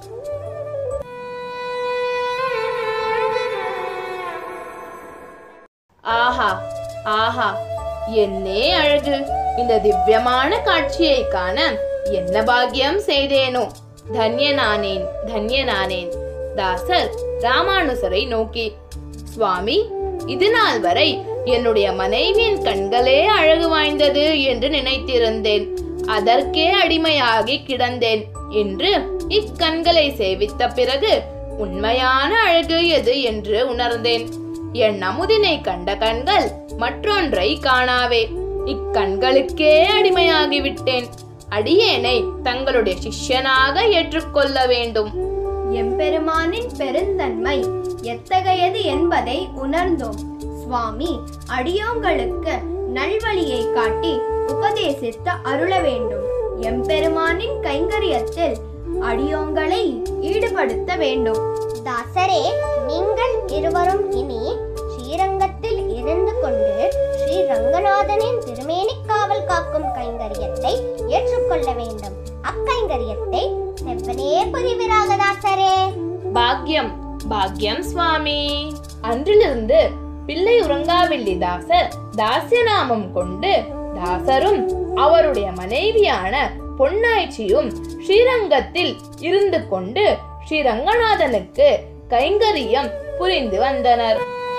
ஆஹா ஆஹா என்னே அழகு இந்த திவ்யமான காட்சியை காண என்ன பாக்கியம் செய்தேனோ தன்யனானேன் தன்யனானேன் தாசர் ராமானுசரை நோக்கி சுவாமி இது நாள் வரை என்னுடைய மனைவியின் கண்களே அழகு வாய்ந்தது என்று நினைத்திருந்தேன் அதற்கே அடிமையாகி கிடந்தேன் என்று இக்கண்களை சேவித்த பிறகு உண்மையான அழகு எது என்று உணர்ந்தேன் என் அமுதினை கண்ட கண்கள் மற்றொன்றை காணாவே இக்கண்களுக்கே அடிமையாகிவிட்டேன் அடியேனை தங்களுடைய சிஷ்யனாக ஏற்றுக்கொள்ள வேண்டும் எம்பெருமானின் பெருந்தன்மை எத்தகையது என்பதை உணர்ந்தோம் சுவாமி அடியோங்களுக்கு நல்வழியை காட்டி உபதேசித்து அருள வேண்டும் எம்பெருமானின் கைங்கரியத்தில் அடியோங்களை ஈடுபடுத்த வேண்டும் தாசரே நீங்கள் இருவரும் இனி ஸ்ரீரங்கத்தில் இருந்து கொண்டு ஸ்ரீ ரங்கநாதனின் திருமேனி காவல் காக்கும் கைங்கரியத்தை ஏற்றுக்கொள்ள வேண்டும் அக்கைங்கரியத்தை செவ்வனே புரிவீராக தாசரே பாக்யம் பாக்யம் சுவாமி அன்றிலிருந்து பிள்ளை உறங்காவில்லி தாசர் தாசியநாமம் கொண்டு தாசரும் அவருடைய மனைவியான பொன்னாய்ச்சியும் ஸ்ரீரங்கத்தில் இருந்து கொண்டு ஸ்ரீரங்கநாதனுக்கு கைங்கரியம் புரிந்து வந்தனர்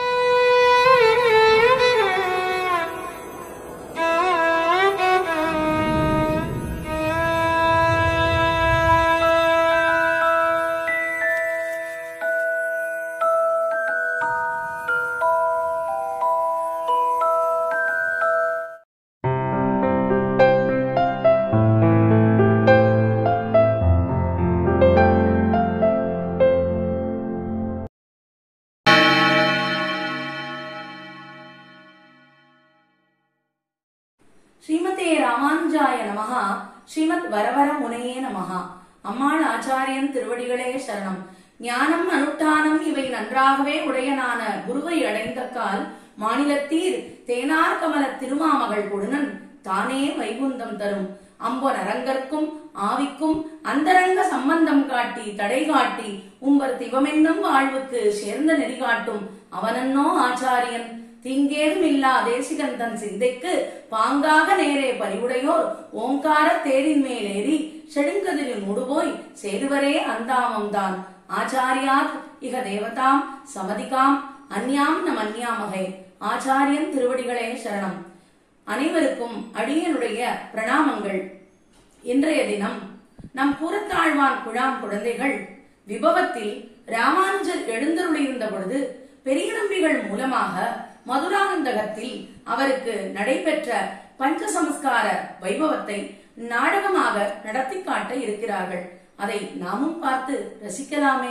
ஸ்ரீமதே ராமானுஜாய நமஹா ஸ்ரீமத் வரவர முனையே நமஹா அம்மாள் ஆச்சாரியன் திருவடிகளே சரணம் ஞானம் அனுஷ்டானம் இவை நன்றாகவே உடையனான குருவை அடைந்த கால் மாநிலத்தீர் தேனார் கமல திருமாமகள் கொடுனன் தானே வைகுந்தம் தரும் அம்பொன் அரங்கற்கும் ஆவிக்கும் அந்தரங்க சம்பந்தம் காட்டி தடை காட்டி உம்பர் திவமென்னும் வாழ்வுக்கு சேர்ந்த நெறி காட்டும் அவனன்னோ ஆச்சாரியன் தீங்கேதும் இல்லா தேசிகன் தன் சிந்தைக்கு பாங்காக நேரே பறிவுடையோர் ஓங்கார தேரின் மேலேறி செடுங்கதிரில் முடுபோய் சேருவரே அந்தாமம் தான் ஆச்சாரியாத் இக தேவதாம் சமதிகாம் அந்யாம் நம் அந்யாமகை ஆச்சாரியன் திருவடிகளே சரணம் அனைவருக்கும் அடியனுடைய பிரணாமங்கள் இன்றைய தினம் நம் கூறத்தாழ்வான் குழாம் குழந்தைகள் விபவத்தில் ராமானுஜர் எழுந்தருளியிருந்த பொழுது பெரிய நம்பிகள் மூலமாக மதுராந்தகத்தில் அவருக்கு நடைபெற்ற பஞ்சசமஸ்கார வைபவத்தை நாடகமாக நடத்தி காட்ட இருக்கிறார்கள் அதை நாமும் பார்த்து ரசிக்கலாமே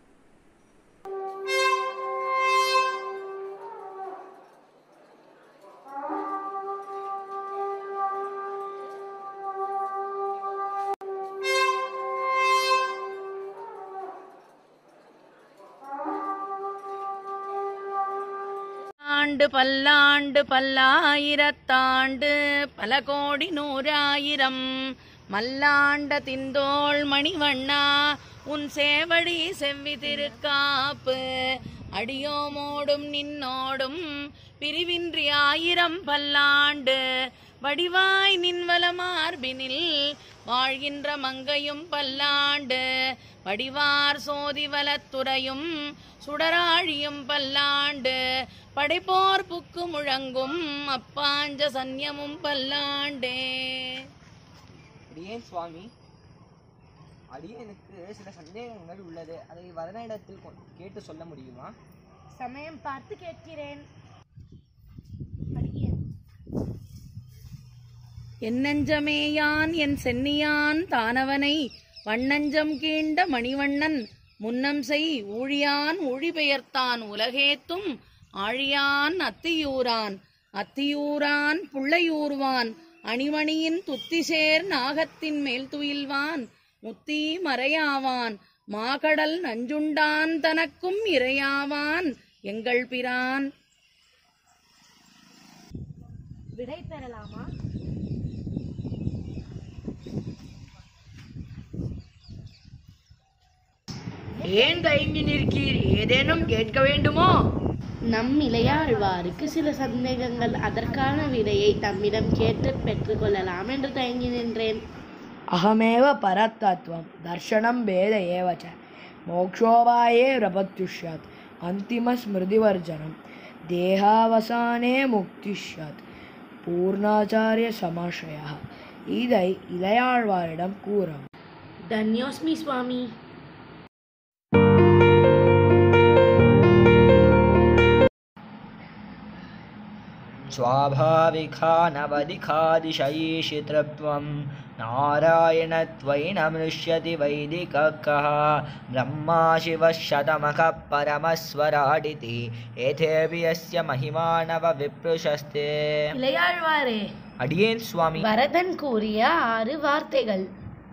ஆண்டு பல்லாண்டு பல்லாயிரத்தாண்டு பல கோடி நூறாயிரம் மல்லாண்ட திந்தோள் மணிவண்ணா உன் சேவடி செவ்வி திருக்காப்பு அடியோமோடும் நின்னோடும் பிரிவின்றி ஆயிரம் பல்லாண்டு வடிவாய் நின்வல மார்பினில் வாழ்கின்ற மங்கையும் பல்லாண்டு வடிவார் சோதிவலத்துறையும் சுடராழியும் பல்லாண்டு படைப்போர் புக்கு முழங்கும் அப்பாஞ்ச சன்யமும் பல்லாண்டே அடியேன் சுவாமி அடியேனுக்கு சில சந்தேகங்கள் உள்ளது அதை வரனிடத்தில் கொ- கேட்டு சொல்ல முடியுமா சமயம் பார்த்து கேட்கிறேன் என்னஞ்சமேயான் என் சென்னியான் தானவனை வண்ணஞ்சம் கீண்ட மணிவண்ணன் முன்னம் செய் ஊழியான் ஊழி பெயர்த்தான் உலகேத்தும் ஆழியான் அத்தியூரான் அத்தியூரான் புள்ளையூர்வான் அணிமணியின் துத்திசேர் நாகத்தின் மேல் துயில்வான் முத்தி மறையாவான் மாகடல் நஞ்சுண்டான் தனக்கும் இரையாவான் எங்கள் பிரான் விடை பெறலாமா ஏன் தயங்கி நிற்கீர் ஏதேனும் கேட்க வேண்டுமோ நம் இளையாழ்வாருக்கு சில சந்தேகங்கள் அதற்கான விடையை தம்மிடம் கேட்டு பெற்றுக்கொள்ளலாம் என்று தயங்கி நின்றேன் அகமேவ பரத்தத்துவம் தர்ஷனம் பேத ஏவ ச மோக்ஷோபாயே பிரபத்யுஷ்யாத் அந்திம ஸ்மிருதிவர்ஜனம் தேகாவசானே முக்திஷ்யாத் பூர்ணாச்சாரிய சமாஷயா இதை இளையாழ்வாரிடம் கூறவும் தன்யோஸ்மி சுவாமி स्वाभाविकानवधिकादिशयीषितृत्वं नारायणत्वयि न मृष्यति वैदिकः कः ब्रह्मा शिवः शतमखः परमस्वराडिति एथेऽपि यस्य महिमानव विप्रुशस्ते இளையாழ்வாரே अडियेन् स्वामी பரதன் கூறிய ஆறு வார்த்தைகள்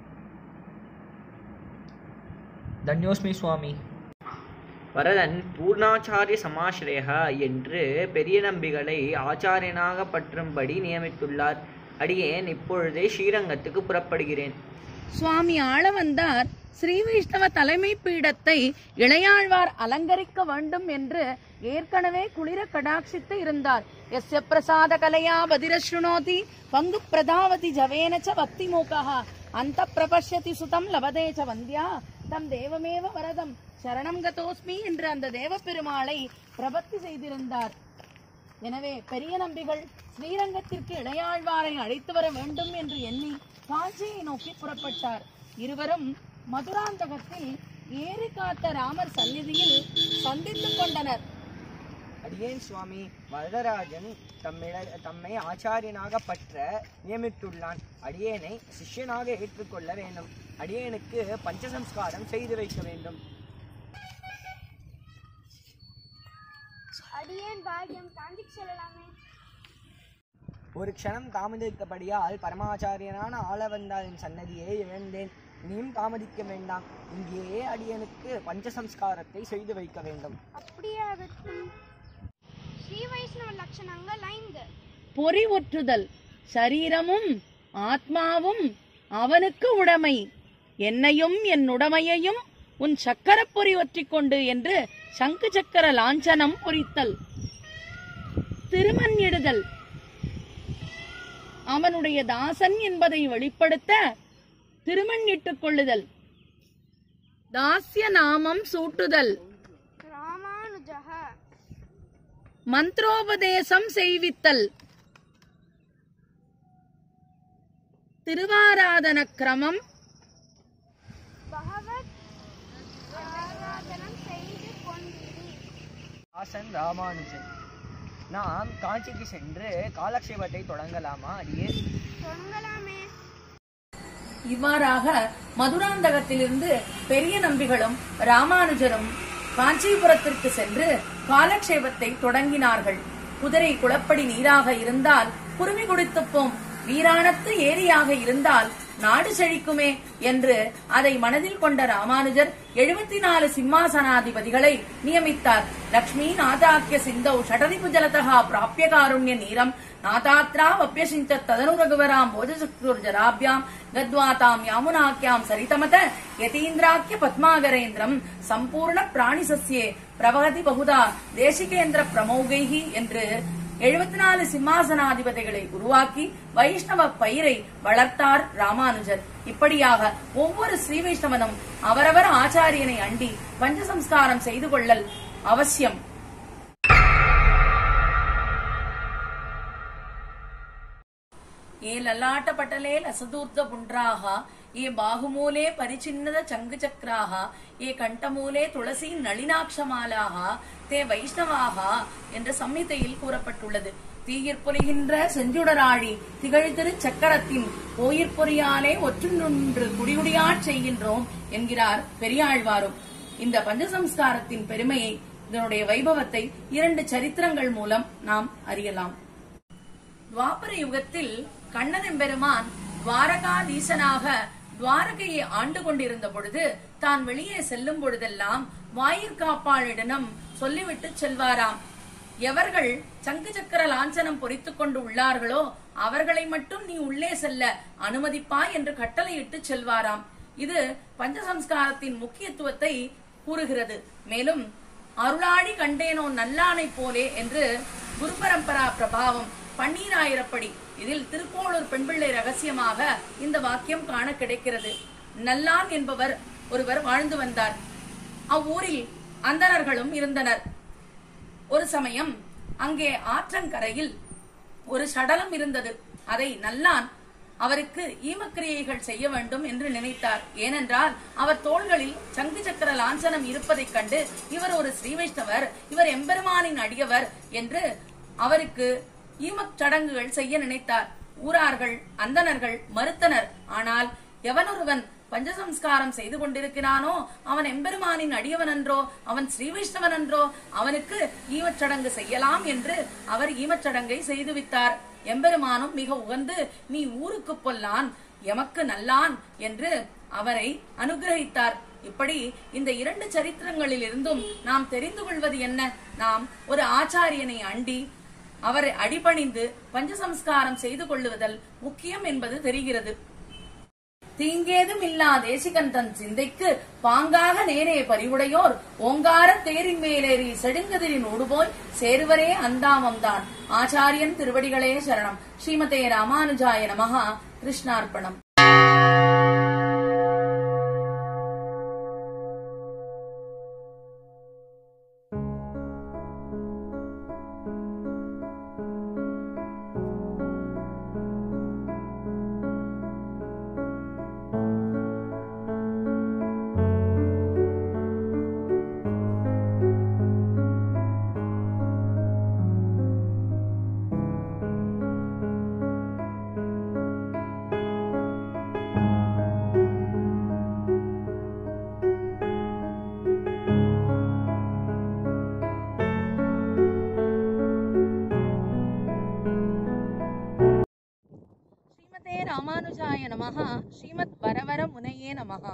தன்யோஸ்மி சுவாமி வரதன் பூர்ணாச்சாரிய சமாஸ்ரயா என்று பெரிய நம்பிகளை ஆச்சாரியனாக பற்றும்படி நியமித்துள்ளார் அடியேன் இப்பொழுதே ஸ்ரீரங்கத்துக்கு புறப்படுகிறேன் சுவாமி ஆள வந்தார் ஸ்ரீ வைஷ்ணவ தலைமை பீடத்தை இளையாழ்வார் அலங்கரிக்க வேண்டும் என்று ஏற்கனவே குளிர கடாட்சித்து இருந்தார் எஸ்ய பிரசாத கலையா பதிரஸ்ருணோதி பங்கு பிரதாவதி ஜவேன ச பக்தி மூகா அந்த பிரபஷ்யதி சுதம் லபதே ச வந்தியா தம் தேவமேவ வரதம் சரணம் கதோஸ்மி என்று அந்த தேவப்பெருமாளை பிரபத்தி செய்திருந்தார் எனவே பெரிய நம்பிகள் ஸ்ரீரங்கத்திற்கு இளையாழ்வாரை அழைத்து வர வேண்டும் என்று எண்ணி காஞ்சியை நோக்கி புறப்பட்டார் இருவரும் மதுராந்தகத்தில் ஏரி காத்த ராமர் சந்நிதியில் சந்தித்துக் கொண்டனர் அடியேன் சுவாமி வரதராஜன் தம்மிட தம்மை ஆச்சாரியனாக பற்ற நியமித்துள்ளான் அடியேனை சிஷ்யனாக ஏற்றுக்கொள்ள வேண்டும் அடியேனுக்கு பஞ்சசம்ஸ்காரம் செய்து வைக்க வேண்டும் அடியேன் பாக்கியம் காஞ்சிக்கு செல்லலாமே ஒரு க்ஷணம் தாமதித்தபடியால் பரமாச்சாரியனான ஆளவந்தாரின் சன்னதியை இழந்தேன் இனியும் தாமதிக்க வேண்டாம் இங்கேயே அடியனுக்கு பஞ்சசம்ஸ்காரத்தை செய்து வைக்க வேண்டும் அப்படியே ஆகட்டும் ஸ்ரீ வைஷ்ணவ லட்சணங்கள் ஐந்து பொறி ஒற்றுதல் சரீரமும் ஆத்மாவும் அவனுக்கு உடைமை என்னையும் என் உடைமையையும் உன் சக்கரப் பொறி ஒற்றிக்கொண்டு என்று சங்கு சக்கர லாஞ்சனம் பொறித்தல் திருமண்ணிடுதல் அவனுடைய தாசன் என்பதை வெளிப்படுத்த திருமண்ணிட்டுக் கொள்ளுதல் தாஸ்ய நாமம் சூட்டுதல் ராமானுஜக மந்திரோபதேசம் செய்வித்தல் திருவாராதன கிரமம் பகவத் ஆராதனம் செய்து கொண்டிரு ஆசன் ராமானுஜன் நாம் காஞ்சிக்கு சென்று காலக்ஷேபத்தை தொடங்கலாமா அடியே தொடங்கலாமே இவ்வாறாக மதுராந்தகத்திலிருந்து பெரிய நம்பிகளும் ராமானுஜரும் காஞ்சிபுரத்திற்கு சென்று காலக்ஷேபத்தை தொடங்கினார்கள் குதிரை குளப்படி நீராக இருந்தால் குருவி குடித்துப்போம் வீராணத்து ஏரியாக இருந்தால் நாடு செழிக்குமே என்று அதை மனதில் கொண்ட ராமானுஜர் எழுபத்தி நாலு சிம்மாசனாதிபதிகளை நியமித்தார் லக்ஷ்மி நாதாக்கிய சிந்தௌ ஷடரிபு ஜலதா பிராபிய காருண்ய நீரம் நாதாத்ராவப்யசிஞ்ச ததனு ரகுவராம் போஜசுக்ருர்ஜராபியாம் கத்வாதாம் யாமுனாக்கியாம் சரிதமத யதீந்திராக்கிய பத்மாகரேந்திரம் சம்பூர்ண பிராணிசஸ்யே பிரவகதி பகுதா தேசிகேந்திர பிரமௌகைஹி என்று எழுபத்தி நாலு சிம்மாசனாதிபதிகளை உருவாக்கி வைஷ்ணவ பயிரை வளர்த்தார் ராமானுஜர் இப்படியாக ஒவ்வொரு ஸ்ரீ வைஷ்ணவனும் அவரவர் ஆச்சாரியனை அண்டி பஞ்சசம்ஸ்காரம் செய்து கொள்ளல் அவசியம் ఏ లలాట పటలే లసదూర్ధ పుండ్రాహ ఏ బాహుమూలే పరిచిన్నద చంగు చక్రాహ ఏ కంఠமூலே துளசி நளினாட்சமாலாக தே வைஷ்ணவாக என்ற சம்மிதையில் கூறப்பட்டுள்ளது தீயிற் பொலிகின்ற செஞ்சுடராழி திகழ் திரு சக்கரத்தின் போயிற் பொறியாலே ஒற்றுநொன்று குடிகுடியாட் செய்கின்றோம் என்கிறார் பெரியாழ்வாரும் இந்த பஞ்சசம்ஸ்காரத்தின் பெருமையை இதனுடைய வைபவத்தை இரண்டு சரித்திரங்கள் மூலம் நாம் அறியலாம் துவாபர யுகத்தில் கண்ணன் எம்பெருமான் துவாரகாதீசனாக துவாரகையை ஆண்டு கொண்டிருந்த பொழுது தான் வெளியே செல்லும் பொழுதெல்லாம் வாயிற்காப்பாளிடம் சொல்லிவிட்டு செல்வாராம் எவர்கள் சங்கு சக்கர லாஞ்சனம் பொறித்துக் கொண்டு உள்ளார்களோ அவர்களை மட்டும் நீ உள்ளே செல்ல அனுமதிப்பா என்று கட்டளையிட்டு செல்வாராம் இது பஞ்சசம்ஸ்காரத்தின் முக்கியத்துவத்தை கூறுகிறது மேலும் அருளாடி கண்டேனோ நல்லானை போலே என்று குரு பரம்பரா பிரபாவம் பன்னீராயிரப்படி இதில் திருக்கோளூர் பெண்பிள்ளை ரகசியமாக இந்த வாக்கியம் காண கிடைக்கிறது நல்லான் என்பவர் ஒருவர் வாழ்ந்து வந்தார் அவ்வூரில் அந்தணர்களும் இருந்தனர் ஒரு சமயம் அங்கே ஆற்றங்கரையில் ஒரு சடலம் இருந்தது அதை நல்லான் அவருக்கு ஈமக்கிரியைகள் செய்ய வேண்டும் என்று நினைத்தார் ஏனென்றால் அவர் தோள்களில் சங்கு சக்கர லாஞ்சனம் இருப்பதைக் கண்டு இவர் ஒரு ஸ்ரீ வைஷ்ணவர் இவர் எம்பெருமானின் அடியவர் என்று அவருக்கு ஈமச் சடங்குகள் செய்ய நினைத்தார் ஊரார்கள் அந்தணர்கள் மறுத்தனர் ஆனால் எவனொருவன் பஞ்சசம்ஸ்காரம் செய்து கொண்டிருக்கிறானோ அவன் எம்பெருமானின் அடியவன் என்றோ அவன் ஸ்ரீ வைஷ்ணவன் என்றோ அவனுக்கு ஈமச்சடங்கு செய்யலாம் என்று அவர் ஈமச்சடங்கை செய்துவித்தார் எம்பெருமானும் மிக உகந்து நீ ஊருக்கு பொல்லான் எமக்கு நல்லான் என்று அவரை அனுகிரகித்தார் இப்படி இந்த இரண்டு சரித்திரங்களில் இருந்தும் நாம் தெரிந்து கொள்வது என்ன நாம் ஒரு ஆச்சாரியனை அண்டி அவரை அடிபணிந்து பஞ்சசம்ஸ்காரம் செய்து கொள்ளுவதல் முக்கியம் என்பது தெரிகிறது தீங்கேதும் இல்லா தேசிகன் தன் சிந்தைக்கு பாங்காக நேரே பறிவுடையோர் ஓங்கார தேரின் மேலேறி செடுங்கதிரின் ஓடுபோய் சேருவரே அந்தாமம்தான் ஆச்சாரியன் திருவடிகளே சரணம் ஸ்ரீமதே ராமானுஜாய நமஹா கிருஷ்ணார்ப்பணம் ராமானுஜாய நமஹ ஸ்ரீமத் வரவர முனையே நமஹ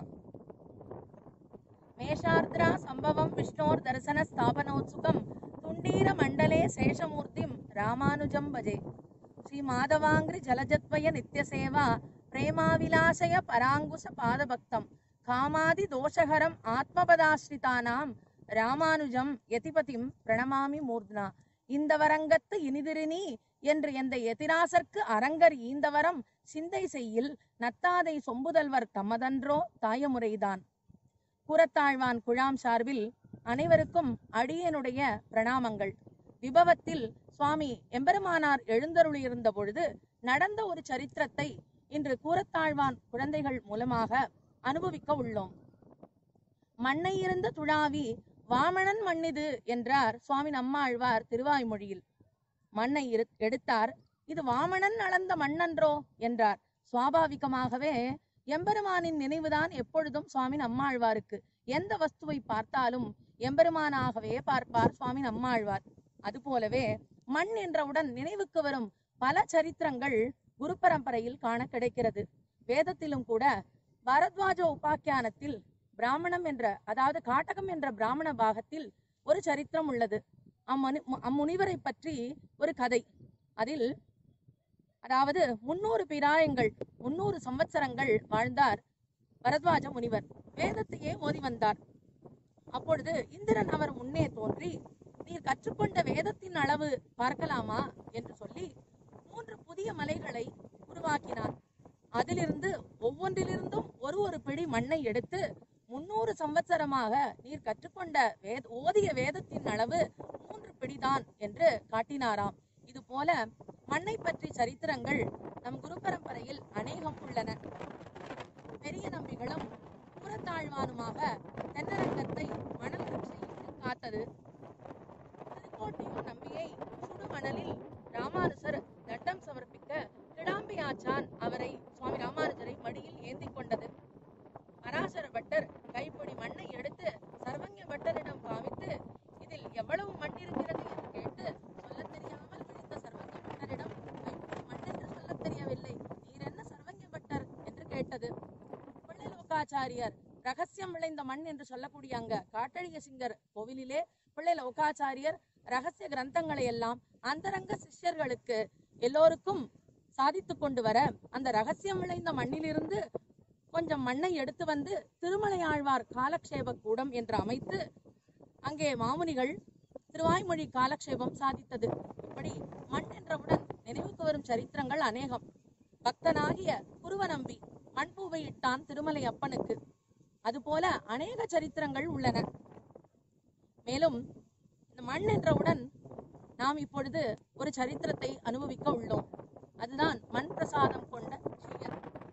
மேஷார்த்ரா சம்பவம் விஷ்ணோர் தரிசன ஸ்தாபனோத்சுகம் துண்டீர மண்டலே சேஷமூர்த்திம் ராமானுஜம் பஜே ஸ்ரீ மாதவாங்கிரி ஜலஜத்வய நித்யசேவா பிரேமாவிலாசய பராங்குச பாதபக்தம் காமாதி தோஷகரம் ஆத்மபதாஸ்ரிதானாம் ராமானுஜம் யதிபதிம் பிரணமாமி மூர்த்னா இந்தவரங்கத்து இனிதிரினி என்று எந்த எதிராசர்க்கு அரங்கர் ஈந்தவரம் சிந்தை செய்யில் நத்தாதை சொம்புதல்வர் தம்மதன்றோ தாயமுறைதான் கூரத்தாழ்வான் குழாம் சார்பில் அனைவருக்கும் அடியனுடைய பிரணாமங்கள் விபவத்தில் சுவாமி எம்பெருமானார் எழுந்தருளியிருந்த பொழுது நடந்த ஒரு சரித்திரத்தை இன்று கூரத்தாழ்வான் குழந்தைகள் மூலமாக அனுபவிக்க உள்ளோம் மண்ணை இருந்த துழாவி வாமணன் மண்ணிது என்றார் சுவாமி நம்மாழ்வார் திருவாய்மொழியில் மண்ணை இரு- எடுத்தார் இது வாமணன் அளந்த மண்ணன்றோ என்றார் சுவாபாவிகமாகவே எம்பெருமானின் நினைவுதான் எப்பொழுதும் சுவாமி நம்மாழ்வாருக்கு எந்த வஸ்துவை பார்த்தாலும் எம்பெருமானாகவே பார்ப்பார் சுவாமி நம்மாழ்வார் அதுபோலவே மண் என்றவுடன் நினைவுக்கு வரும் பல சரித்திரங்கள் குரு பரம்பரையில் காண கிடைக்கிறது வேதத்திலும் கூட பரத்வாஜ உபாக்கியானத்தில் பிராமணம் என்ற அதாவது காட்டகம் என்ற பிராமண பாகத்தில் ஒரு சரித்திரம் உள்ளது அம்மனு அம்முனிவரை பற்றி ஒரு கதை அதில் அதாவது முன்னூறு பிராயங்கள் முன்னூறு சம்பத்சரங்கள் வாழ்ந்தார் பரத்வாஜ முனிவர் வேதத்தையே ஓதி வந்தார் அப்பொழுது இந்திரன் அவர் முன்னே தோன்றி நீர் கற்றுக்கொண்ட வேதத்தின் அளவு பார்க்கலாமா என்று சொல்லி மூன்று புதிய மலைகளை உருவாக்கினார் அதிலிருந்து ஒவ்வொன்றிலிருந்தும் ஒரு ஒரு பிடி மண்ணை எடுத்து முன்னூறு சம்பத்சரமாக நீர் கற்றுக்கொண்ட வேத ஓதிய வேதத்தின் அளவு மூன்று பிடிதான் என்று காட்டினாராம் இது போல மண்ணை பற்றி சரித்திரங்கள் நம் குரு பரம்பரையில் அநேகம் உள்ளன பெரிய நம்பிகளும் புறத்தாழ்வானுமாக தென்னரங்கத்தை மணல் ரட்சையிட்டு காத்தது திருக்கோட்டியூர் நம்பியை சுடுமணலில் ராமானுஜர் தண்டம் சமர்ப்பிக்க கிடாம்பி ஆச்சான் அவரை சுவாமி ராமானுஜரை மடியில் ஏந்திக் கொண்டது பராசர பட்டர் கைப்பிடி மண்ணை எடுத்து சர்வங்க பட்டரிடம் காமித்து இதில் எவ்வளவு மண் இருக்கிறது என்று கேட்டு சொல்லத் தெரியாமல் விழித்த சர்வங்க பட்டரிடம் கைப்பிடி மண் என்று சொல்லத் தெரியவில்லை நீர் என்ன சர்வங்க பட்டர் என்று கேட்டது பிள்ளைலோகாச்சாரியர் ரகசியம் விளைந்த மண் என்று சொல்லக்கூடிய அங்க காட்டழிய சிங்கர் கோவிலிலே பிள்ளை லோகாச்சாரியர் ரகசிய கிரந்தங்களை எல்லாம் அந்தரங்க சிஷ்யர்களுக்கு எல்லோருக்கும் சாதித்து கொண்டு வர அந்த ரகசியம் விளைந்த மண்ணிலிருந்து கொஞ்சம் மண்ணை எடுத்து வந்து திருமலையாழ்வார் காலக்ஷேப கூடம் என்று அமைத்து அங்கே மாமுனிகள் திருவாய்மொழி காலக்ஷேபம் சாதித்தது இப்படி மண் என்றவுடன் நினைவுக்கு வரும் சரித்திரங்கள் அநேகம் பக்தனாகிய குருவநம்பி மண்பூவை இட்டான் திருமலை அப்பனுக்கு அதுபோல அநேக சரித்திரங்கள் உள்ளன மேலும் இந்த மண் என்றவுடன் நாம் இப்பொழுது ஒரு சரித்திரத்தை அனுபவிக்க உள்ளோம் அதுதான் மண் பிரசாதம் கொண்ட ஜீயர்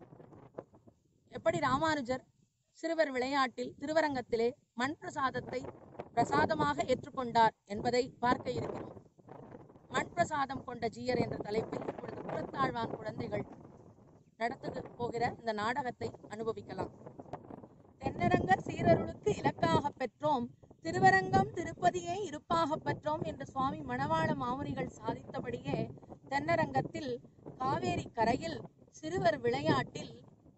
எப்படி ராமானுஜர் சிறுவர் விளையாட்டில் திருவரங்கத்திலே மண் பிரசாதத்தை பிரசாதமாக ஏற்றுக்கொண்டார் என்பதை பார்க்க இருக்கிறோம் மண் பிரசாதம் கொண்ட ஜீயர் என்ற தலைப்பில் இப்பொழுது புறத்தாழ்வான் குழந்தைகள் நடத்த போகிற இந்த நாடகத்தை அனுபவிக்கலாம் தென்னரங்கர் சீரருளுக்கு இலக்காக பெற்றோம் திருவரங்கம் திருப்பதியே இருப்பாக பெற்றோம் என்று சுவாமி மணவாள மாமுனிகள் சாதித்தபடியே தென்னரங்கத்தில் காவேரி கரையில் சிறுவர் விளையாட்டில்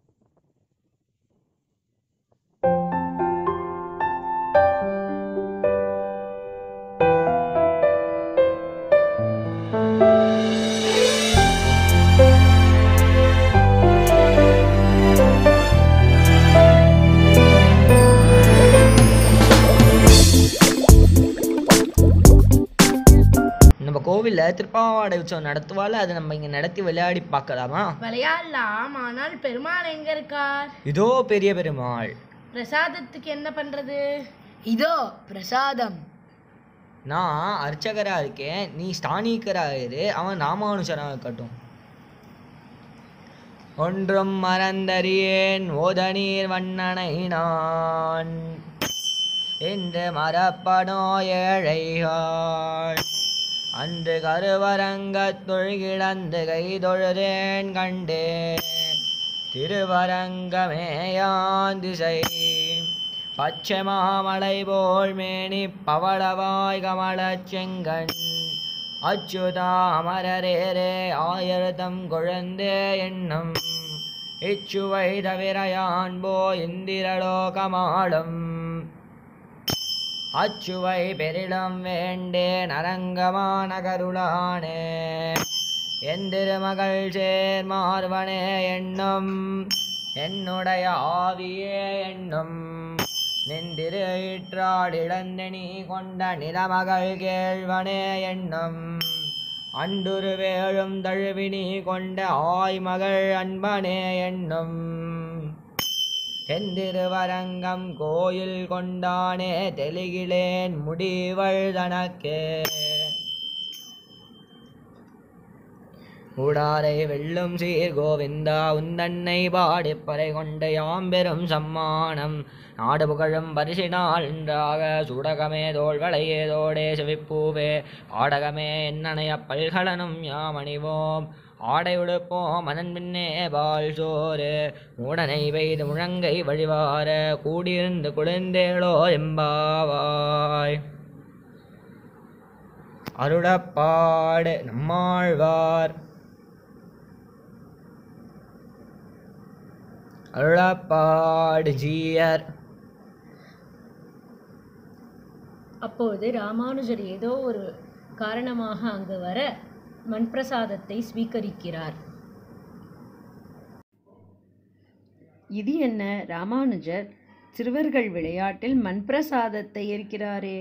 நம்ம கோவிலில் திருப்பாவாடை உற்சவம் நடத்துவால அதை நம்ம இங்கே நடத்தி விளையாடி பார்க்கலாமா விளையாடலாம் ஆனால் பெருமாள் எங்க இருக்கார் இதோ பெரிய பெருமாள் பிரசாதத்துக்கு என்ன பண்றது இதோ பிரசாதம் நான் அர்ச்சகரா இருக்கேன் நீ ஸ்தானிகரா இரு அவன் ராமானுஜரா இருக்கட்டும் ஒன்றும் மறந்தறியேன் ஓதநீர் வண்ணனை நான் என்று மரப்பனோ ஏழைகள் அன்று கருவரங்கத்துள் கிடந்து கைதொழுதேன் கண்டேன் திருவரங்கமேயான் திசை பச்சை மாமலை போல் மேனி பவளவாய் கமலச் செங்கண் அச்சுதா அமரரேரே ஆயிரதம் குழந்தே எண்ணம் இச்சுவை தவிரையான்போ இந்திரலோகமாடும் அச்சுவை பெரிடம் வேண்டேன் அரங்கமான கருளானே என் திருமகள் சேர்மார்வனே எண்ணம் என்னுடைய ஆவியே எண்ணும் நின்றிரு ஈற்றாடிழந்தனி கொண்ட நிலமகள் கேழ்வனே எண்ணம் அண்டுரு வேழும் தழுவினி கொண்ட ஆய்மகள் அன்பனே எண்ணும் செந்திருவரங்கம் கோயில் கொண்டானே தெளிகிலேன் முடிவள் தனக்கே ஊடாரை வெல்லும் சீர் கோவிந்தா உந்தன்னை பாடிப்பறை கொண்டு யாம் பெரும் சம்மானம் நாடு புகழும் பரிசினால் இன்றாக சூடகமே தோள்வளையே தோடே செவிப்பூவே ஆடகமே என்னனைய பல்கலனும் யாம் அணிவோம் ஆடை உடுப்போம் அதன் பின்னே பால் சோறு மூடனை பெய்து முழங்கை வழிவார கூடியிருந்து குளிர்ந்தேளோ எம்பாவாய் அருளப்பாடு நம்மாழ்வார் அருளப்பாடு ஜீயர் அப்போது ராமானுஜர் ஏதோ ஒரு காரணமாக அங்கு வர மண்பிரசாதத்தை ஸ்வீகரிக்கிறார் இது என்ன ராமானுஜர் சிறுவர்கள் விளையாட்டில் மண்பிரசாதத்தை ஏற்கிறாரே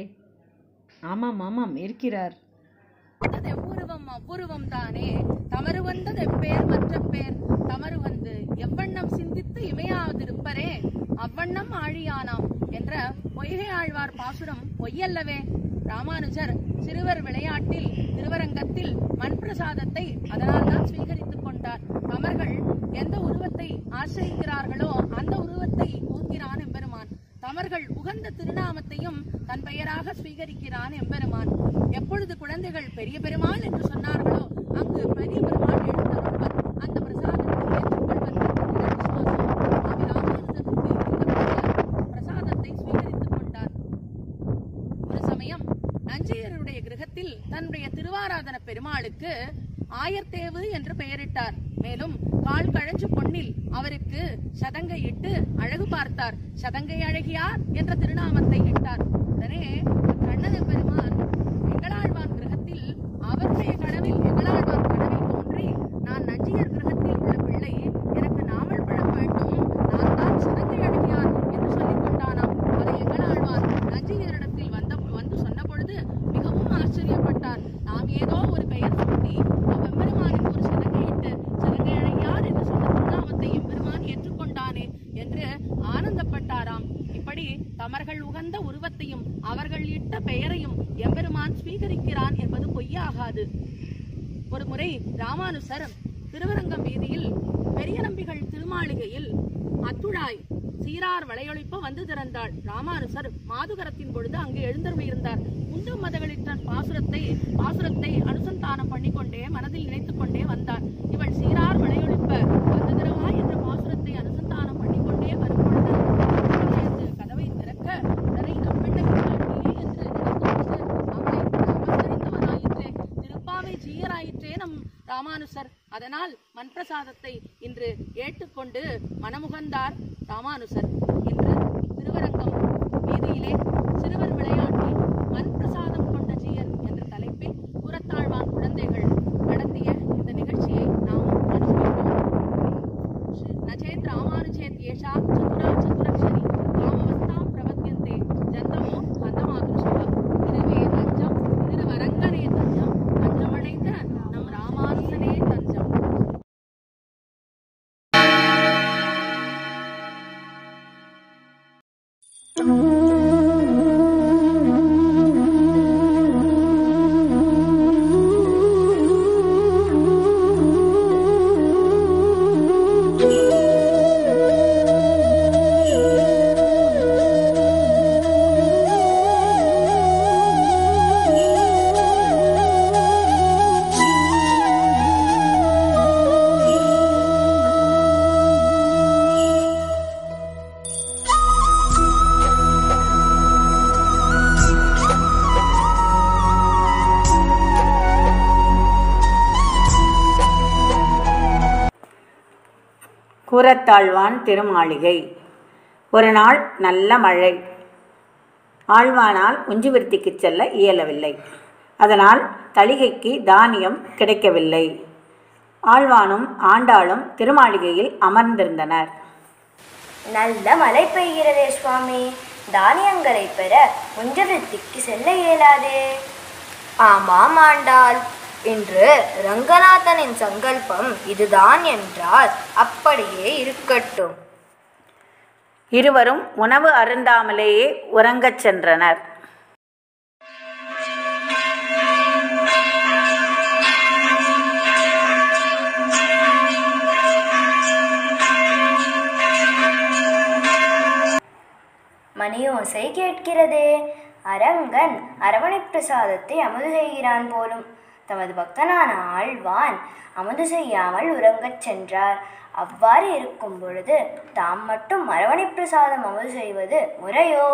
ஆமாம் ஆமாம் ஏற்கிறார் வந்தது எவ்வுருவம் அவ்வுருவம் தானே தமறு வந்தது எப்பேர் மற்ற பேர் தமறு வந்து எவ்வண்ணம் சிந்தித்து இமையாவதிருப்பரே அவ்வண்ணம் ஆழியானாம் என்ற பொய்கை ஆழ்வார் பாசுரம் பொய்யல்லவே ராமானுஜர் சிறுவர் விளையாட்டில் திருவரங்கத்தில் மண் பிரசாதத்தை அதனால்தான் ஸ்வீகரித்துக் கொண்டார் தமர்கள் எந்த உருவத்தை ஆசிரிக்கிறார்களோ அந்த உருவத்தை ஊர்கிறான் எம்பெருமான் தமர்கள் உகந்த திருநாமத்தையும் தன் பெயராக ஸ்வீகரிக்கிறான் எம்பெருமான் எப்பொழுது குழந்தைகள் பெரிய பெருமாள் என்று சொன்னார்களோ அங்கு பெரிய பெருமாள் எழுந்தருள்வர் அந்த பிரசாதத்தை ஏற்றுக்கொள்வர் என்ற விசுவாசம் சுவாமி ராமானுஜருக்கு இருந்தபடியால் பிரசாதத்தை ஸ்வீகரித்துக் கொண்டார் ஒரு சமயம் நஞ்சையருடைய கிரகத்தில் தன்னுடைய திருவாராதன பெருமாளுக்கு ஆயர்தேவு என்று பெயரிட்டார் மேலும் கால் கழஞ்சு பொன்னில் அவருக்கு சதங்கை இட்டு அழகு பார்த்தார் சதங்கை அழகியார் என்ற திருநாமத்தை இட்டார் உடனே கண்ணன பெருமான் எங்களாழ்வான் கிரகத்தில் அவருடைய கனவில் எங்களாழ்வான் கனவில் தோன்றி நான் நஞ்சியர் கிரகத்தில் உள்ள பிள்ளை எனக்கு நாவல் பழம் வேண்டும் நான் தான் சதங்கை அழகியார் என்று சொல்லிக் கொண்டானாம் அதை எங்களாழ்வான் நஞ்சியரிடத்தில் வந்த வந்து சொன்ன பொழுது மிகவும் ஆச்சரியப்பட்டார் நாம் ஏதோ ஒரு பெயர் சூட்டி அவ்வெம்பெருமானுக்கு ஒரு சதங்கையிட்டு சதங்கை அழகியார் என்று சொன்ன திருநாமத்தை எம்பெருமான் ஏற்றுக்கொண்டானே என்று ஆனந்தப்பட்டாராம் இப்படி தமர்கள் உகந்த உருவத்தையும் அவர்கள் இட்ட பெயரையும் எம்பெருமான் ஸ்வீகரிக்கிறான் என்பது பொய்யாகாது ஒரு முறை ராமானுசர் திருவரங்கம் வீதியில் பெரிய நம்பிகள் திருமாளிகையில் அத்துழாய் சீரார் வளையொழிப்ப வந்து திறந்தாள் ராமானுசர் மாதுகரத்தின் பொழுது அங்கு எழுந்தருளியிருந்தார் உண்டு மதகளிட்ட பாசுரத்தை பாசுரத்தை அனுசந்தானம் பண்ணிக்கொண்டே மனதில் நினைத்துக் கொண்டே வந்தார் இவள் சீரார் வளையொழிப்ப வந்து திறவா என்ற பாசுரத்தை அனுசந்தானம் பண்ணிக்கொண்டே வரும்பொழுது ஆலயத்து கதவை திறக்க உடனே நம்மெண்ண பிராட்டியே என்று நினைத்து அவளை நமஸ்கரித்தவனாயிற்றே திருப்பாவை ஜீயராயிற்றே நம் ராமானுசர் அதனால் மண்பிரசாதத்தை இன்று ஏற்றுக்கொண்டு மனமுகந்தார் ராமானுசர் இன்று திருவரங்கம் வீதியிலே சிறுவர் விளையாட்டில் மண் பிரசாதம் கொண்ட ஜீயர் என்ற தலைப்பில் புறத்தாழ்வான் குழந்தைகள் நடத்திய இந்த நிகழ்ச்சியை நாம் அனுபவிப்போம் ஸ்ரீ- நச்சேத் ராமானுஜேத் ஏஷா சதுரா சதுரக்ஷரி காமவஸ்தாம் பிரபத்யந்தே ஜந்தமோ கந்தமாதுஷா திருவே தஞ்சம் திருவரங்கனே தஞ்சம் தஞ்சமடைந்த நம் ராமானுஜனே தஞ்சம் கூரத்தாழ்வான் திருமாளிகை ஒரு நாள் நல்ல மழை ஆழ்வானால் உஞ்சுவிருத்திக்கு செல்ல இயலவில்லை அதனால் தளிகைக்கு தானியம் கிடைக்கவில்லை ஆழ்வானும் ஆண்டாளும் திருமாளிகையில் அமர்ந்திருந்தனர் நல்ல மழை பெய்கிறதே சுவாமி தானியங்களை பெற உஞ்சவிருத்திக்கு செல்ல இயலாதே ஆமாம் ஆண்டாள் இன்று ரங்கநாதனின் சங்கல்பம் இதுதான் என்றால் அப்படியே இருக்கட்டும் இருவரும் உணவு அருந்தாமலேயே உறங்கச் சென்றனர் மணியோசை கேட்கிறதே அரங்கன் அரவணை பிரசாதத்தை அமுது செய்கிறான் போலும் தமது பக்தனான ஆழ்வான் அமுது செய்யாமல் உறங்கச் சென்றார் அவ்வாறு இருக்கும் பொழுது தாம் மட்டும் அரவணை பிரசாதம் அமுது செய்வது முறையோ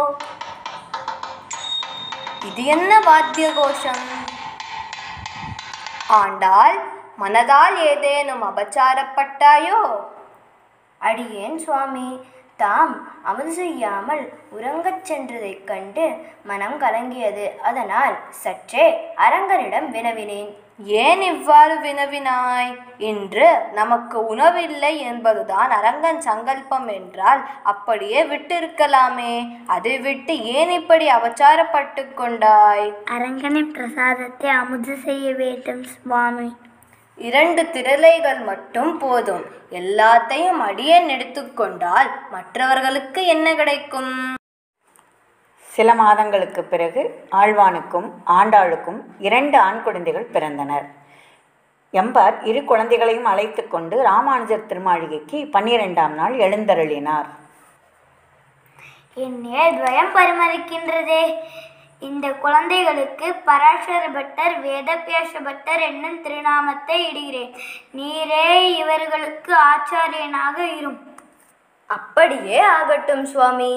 இது என்ன வாத்திய கோஷம் ஆண்டாள் மனதால் ஏதேனும் அபச்சாரப்பட்டாயோ அடியேன் சுவாமி தாம் அமுது செய்யாமல் உறங்கச் சென்றதைக் கண்டு மனம் கலங்கியது அதனால் சற்றே அரங்கனிடம் வினவினேன் ஏன் இவ்வாறு வினவினாய் இன்று நமக்கு உணவில்லை என்பதுதான் அரங்கன் சங்கல்பம் என்றால் அப்படியே விட்டிருக்கலாமே அதை விட்டு ஏன் இப்படி அபச்சாரப்பட்டு கொண்டாய் அரங்கனின் பிரசாதத்தை அமுது செய்ய வேண்டும் சுவாமி இரண்டு திரளைகள் மட்டும் போதும் எல்லாத்தையும் அடியேன் எடுத்துக்கொண்டால் மற்றவர்களுக்கு என்ன கிடைக்கும் சில மாதங்களுக்கு பிறகு ஆழ்வானுக்கும் ஆண்டாளுக்கும் இரண்டு ஆண் குழந்தைகள் பிறந்தனர் எம்பார் இரு குழந்தைகளையும் அழைத்து கொண்டு ராமானுஜர் திருமாளிகைக்கு பன்னிரெண்டாம் நாள் எழுந்தருளினார் என்னே துவயம் பரிமளிக்கின்றதே இந்த குழந்தைகளுக்கு பராசர பட்டர் வேதபியாச பட்டர் என்னும் திருநாமத்தை இடுகிறேன் நீரே இவர்களுக்கு ஆச்சாரியனாக இரும் அப்படியே ஆகட்டும் சுவாமி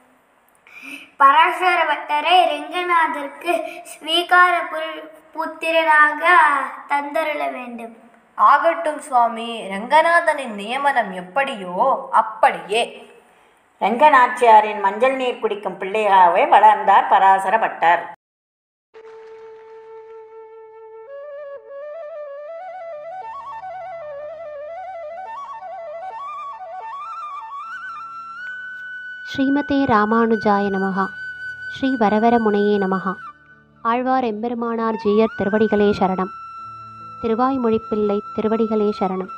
பராசர பட்டரை ரெங்கநாதருக்கு ஸ்வீகார புரு- புத்திரனாக தந்தருள வேண்டும் ஆகட்டும் சுவாமி ரங்கநாதனின் நியமனம் எப்படியோ அப்படியே ரங்கநாச்சியாரின் மஞ்சள் நீர் குடிக்கும் பிள்ளையாகவே வளர்ந்தார் பராசர பட்டர் ஸ்ரீமதே ராமானுஜாய நமகா ஸ்ரீ வரவர முனையே நமகா ஆழ்வார் எம்பெருமானார் ஜீயர் திருவடிகளே சரணம் திருவாய்மொழிப்பிள்ளை திருவடிகளே சரணம்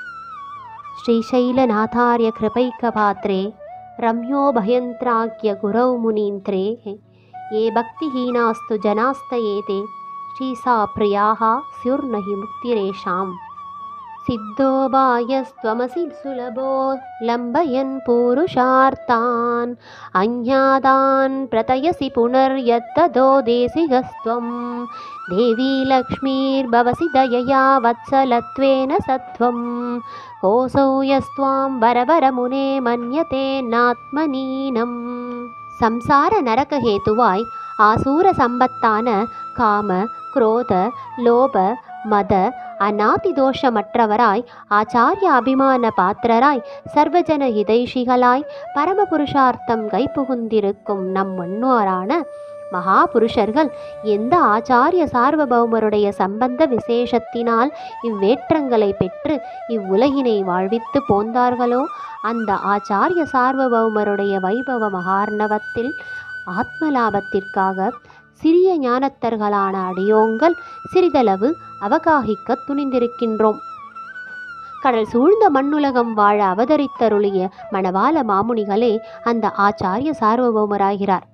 ஸ்ரீசைலநாதார்ய கிருபைக்கபாத்ரே ரம்யோ பயந்த்ராக்கிய குரௌ முனீந்திரே ये भक्तिहीनास्तु जनास्तयेते श्रीसा प्रियाः स्युर्नहि मुक्तिरेषाम् सिद्धो बायस्त्वमसि सुलभो लम्बयन् पूरुषार्तान् अज्ञातान् प्रतयसि पुनर्यत्तदो देसिगस्त्वं देवी लक्ष्मीर्भवसि दयया वत्सलत्वेन सत्वं कोऽसौ यस्त्वां वरवरमुने मन्यते नात्मनीनम् சம்சார நரகஹேத்துவாய் ஆசூர சம்பத்தான காம குரோத லோப மத அநாதிதோஷமற்றவராய் ஆச்சாரிய அபிமான பாத்திரராய் சர்வஜன ஹிதைஷிகளாய் பரமபுருஷார்த்தம் கைப்புகுந்திருக்கும் நம் முன்னோரான மகாபுருஷர்கள் எந்த ஆச்சாரிய சார்வபௌமருடைய சம்பந்த விசேஷத்தினால் இவ்வேற்றங்களை பெற்று இவ்வுலகினை வாழ்வித்து போந்தார்களோ அந்த ஆச்சாரிய சார்வபௌமருடைய வைபவ மகார்ணவத்தில் ஆத்மலாபத்திற்காக சிறிய ஞானத்தர்களான அடியோங்கள் சிறிதளவு அவகாகிக்க துணிந்திருக்கின்றோம் கடல் சூழ்ந்த மண்ணுலகம் வாழ அவதரித்தருளிய மணவாள மாமுனிகளே அந்த ஆச்சாரிய சார்வபௌமராகிறார்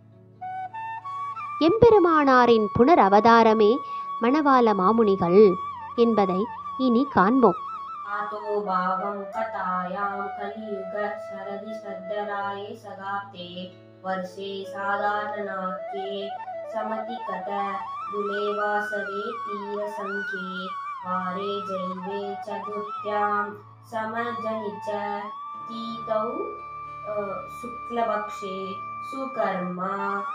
எம்பெருமானாரின் புனர் அவதாரமே மணவாள மாமுனிகள் என்பதை இனி காண்போம் आतो भावं कथायां कलियुग सरदि सद्धराये सगाप्ते वर्षे साधारणनाट्ये समतिकत दुलेवासरे तीरसङ्ख्ये वारे जैवे चतुर्थ्यां समजनि च तीतौ अ, शुक्लपक्षे सुकर्मा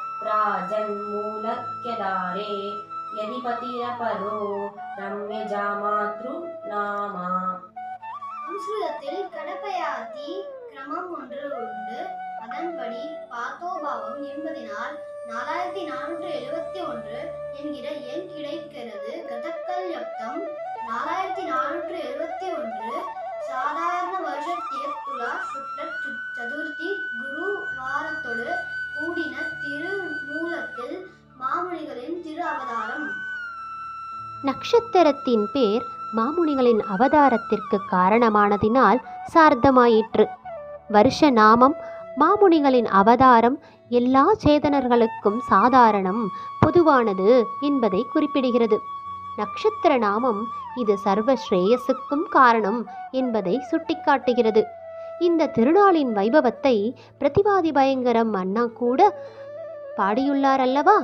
प्राजन्मूलक्यदारे यदि पतिरपरो रम्यजामातृनामा சம்ஸ்கிருதத்தில் கடப்பயாதி கிரமம் ஒன்று உண்டு அதன்படி பாத்தோபாவம் என்பதினால் நாலாயிரத்தி நானூற்று எழுபத்தி ஒன்று என்கிற எண் கிடைக்கிறது கதக்கல் யப்தம் நாலாயிரத்தி நானூற்று எழுபத்தி ஒன்று சாதாரண வருஷத்திய துலா சுக்ல சு- சதுர்த்தி குரு வாரத்தொடு கூடின திருமூலத்தில் மாமுனிகளின் திரு அவதாரம் நட்சத்திரத்தின் பேர் மாமுனிகளின் அவதாரத்திற்கு காரணமானதினால் சார்த்தமாயிற்று வருஷ நாமம் மாமுனிகளின் அவதாரம் எல்லா சேதனர்களுக்கும் சாதாரணம் பொதுவானது என்பதை குறிப்பிடுகிறது நட்சத்திர நாமம் இது சர்வ ஸ்ரேயஸுக்கும் காரணம் என்பதை சுட்டிக்காட்டுகிறது இந்த திருநாளின் வைபவத்தை பிரதிவாதி பயங்கரம் அண்ணா கூட பாடியுள்ளார் அல்லவா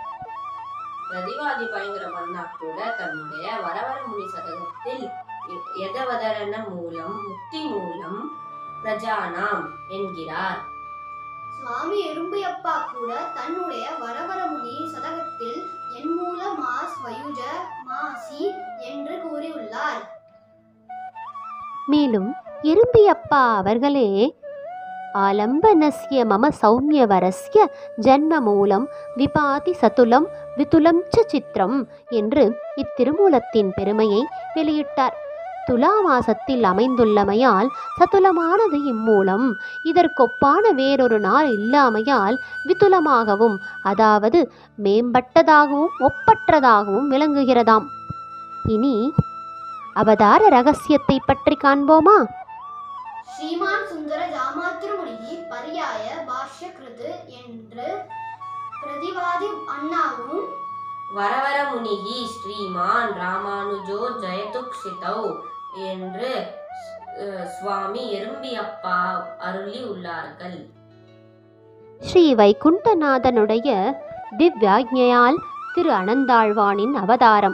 பிரதிவாதி பயங்கர மன்னா கூட தன்னுடைய வரவர முனி சதகத்தில் எ- எதவதரண மூலம் முக்தி மூலம் பிரஜானாம் என்கிறார் சுவாமி எறும்பையப்பா கூட தன்னுடைய வரவரமுனி சதகத்தில் என் மூல மாஸ் வயுஜ மாசி என்று கூறியுள்ளார் மேலும் எறும்பியப்பா அவர்களே ஆலம்பனஸ்ய மம சௌமியவரஸ்ய ஜன்ம மூலம் விபாதி சதுலம் விதுலம் ச சித்திரம் என்று இத்திருமூலத்தின் பெருமையை வெளியிட்டார் துலா மாசத்தில் அமைந்துள்ளமையால் சதுலமானது இம்மூலம் இதற்கொப்பான வேறொரு நாள் இல்லாமையால் விதுலமாகவும் அதாவது மேம்பட்டதாகவும் ஒப்பற்றதாகவும் விளங்குகிறதாம் இனி அவதார ரகசியத்தை பற்றி காண்போமா ஸ்ரீமான் சுந்தர ஜாமாத்ருமுனி பரியாய பாஷ்ய கிருது என்று பிரதிவாதி அண்ணாவும் வரவர முனிகி ஸ்ரீமான் ராமானுஜோ ஜெயதுக்ஷிதௌ என்று அஹ், சுவாமி எறும்பியப்பா அருளி உள்ளார்கள் ஸ்ரீ வைகுண்டநாதனுடைய திவ்யாஜ்ஞையால் திரு அனந்தாழ்வானின் அவதாரம்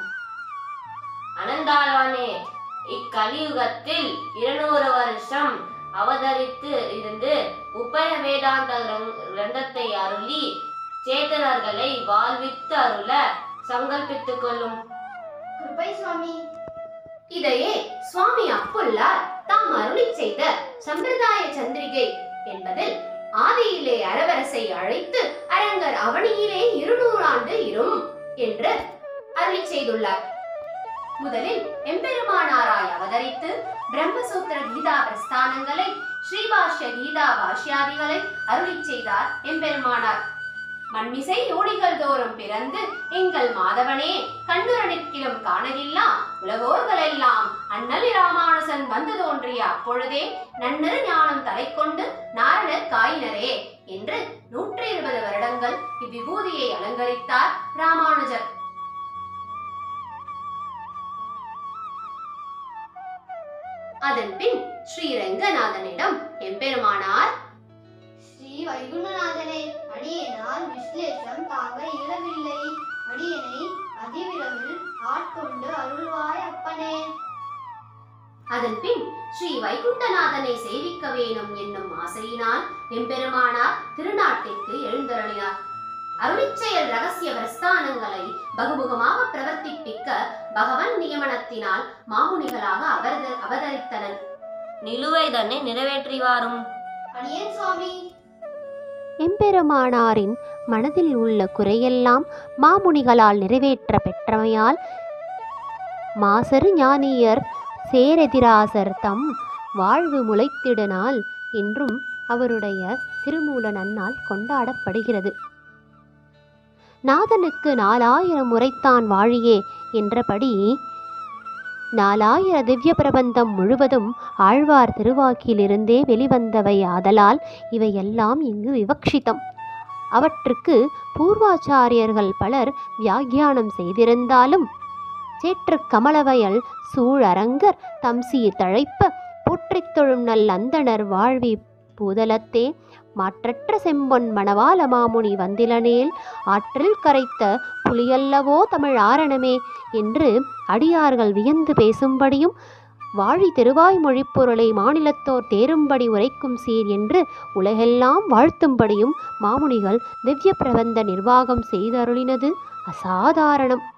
அனந்தாழ்வானே இக்கலியுகத்தில் இருநூறு வருஷம் அவதரித்து இருந்து உபய வேதாந்த கிரந்- கிரந்தத்தை அருளி சேதனர்களை வாழ்வித்து அருள சங்கல்பித்துக் கொள்ளும் கிருபை சுவாமி இதையே சுவாமி அப்புல்லார் தாம் அருளிச் செய்த சம்பிரதாய சந்திரிகை என்பதில் ஆதியிலே அரவரசை அழைத்து அரங்கர் அவனியிலே இருநூறு ஆண்டு இரும் என்று அருளிச் செய்துள்ளார் முதலில் எம்பெருமானாராய் அவதரித்து பிரம்மசூத்திர கீதா பிரஸ்தானங்களை ஸ்ரீபாஷ்ய கீதா பாஷ்யாதிகளை அருளிச் செய்தார் எம்பெருமானார் மண்மிசை யோனிகள் தோறும் பிறந்து எங்கள் மாதவனே கண்ணுற நிற்கிலும் காணகில்லா உலகோர்களெல்லாம் அண்ணலி ராமானுசன் வந்து தோன்றிய அப்பொழுதே நன்னரு ஞானம் தலை கொண்டு நாரணர் காயினரே என்று நூற்றி இருபது வருடங்கள் இவ்விபூதியை அலங்கரித்தார் ராமானுஜர் அதன் பின் ஸ்ரீரங்கநாதனிடம் எம்பெருமானார் ஸ்ரீ வைகுண்டநாதனே அடியேனால் விஸ்லேஷம் தாங்க இயலவில்லை அடியனை அதிவிரைவில் ஆட்கொண்டு அருள்வாய் அப்பனே அதன் பின் ஸ்ரீ வைகுண்டநாதனை சேவிக்க வேணும் என்னும் ஆசையினால் எம்பெருமானார் திருநாட்டிற்கு எழுந்தருளினார் அருளிச்செயல் ரகசிய பிரஸ்தானங்களை பகுமுகமாக பிரவர்த்திப்பிக்க பகவன் நியமனத்தினால் மாமுனிகளாக அவத அவதரித்தனர் நிலுவை தன்னை நிறைவேற்றி வாரும் அடியேன் சுவாமி எம்பெருமானாரின் மனதில் உள்ள குறையெல்லாம் மாமுனிகளால் நிறைவேற்ற பெற்றமையால் மாசரு ஞானியர் சேரெதிராசர் தம் வாழ்வு முளைத்திடனால் என்றும் அவருடைய திருமூல நன்னால் கொண்டாடப்படுகிறது நாதனுக்கு நாலாயிரம் முறைத்தான் வாழியே என்றபடி நாலாயிர திவ்ய பிரபந்தம் முழுவதும் ஆழ்வார் திருவாக்கிலிருந்தே வெளிவந்தவை ஆதலால் இவையெல்லாம் இங்கு விவக்ஷிதம் அவற்றுக்கு பூர்வாச்சாரியர்கள் பலர் வியாக்கியானம் செய்திருந்தாலும் சேற்று கமலவயல் சூழரங்கர் தம்சீர் தழைப்ப போற்றித் தொழும் நல் அந்தணர் வாழ்வி பூதலத்தே மாற்றற்ற செம்பொன் மணவாள மாமுனி வந்திலனேல் ஆற்றில் கரைத்த புலியல்லவோ தமிழ் ஆரணமே என்று அடியார்கள் வியந்து பேசும்படியும் வாழி திருவாய் மொழிப்பொருளை மாநிலத்தோர் தேரும்படி உரைக்கும் சீர் என்று உலகெல்லாம் வாழ்த்தும்படியும் மாமுனிகள் திவ்ய பிரபந்த நிர்வாகம் செய்தருளினது அசாதாரணம்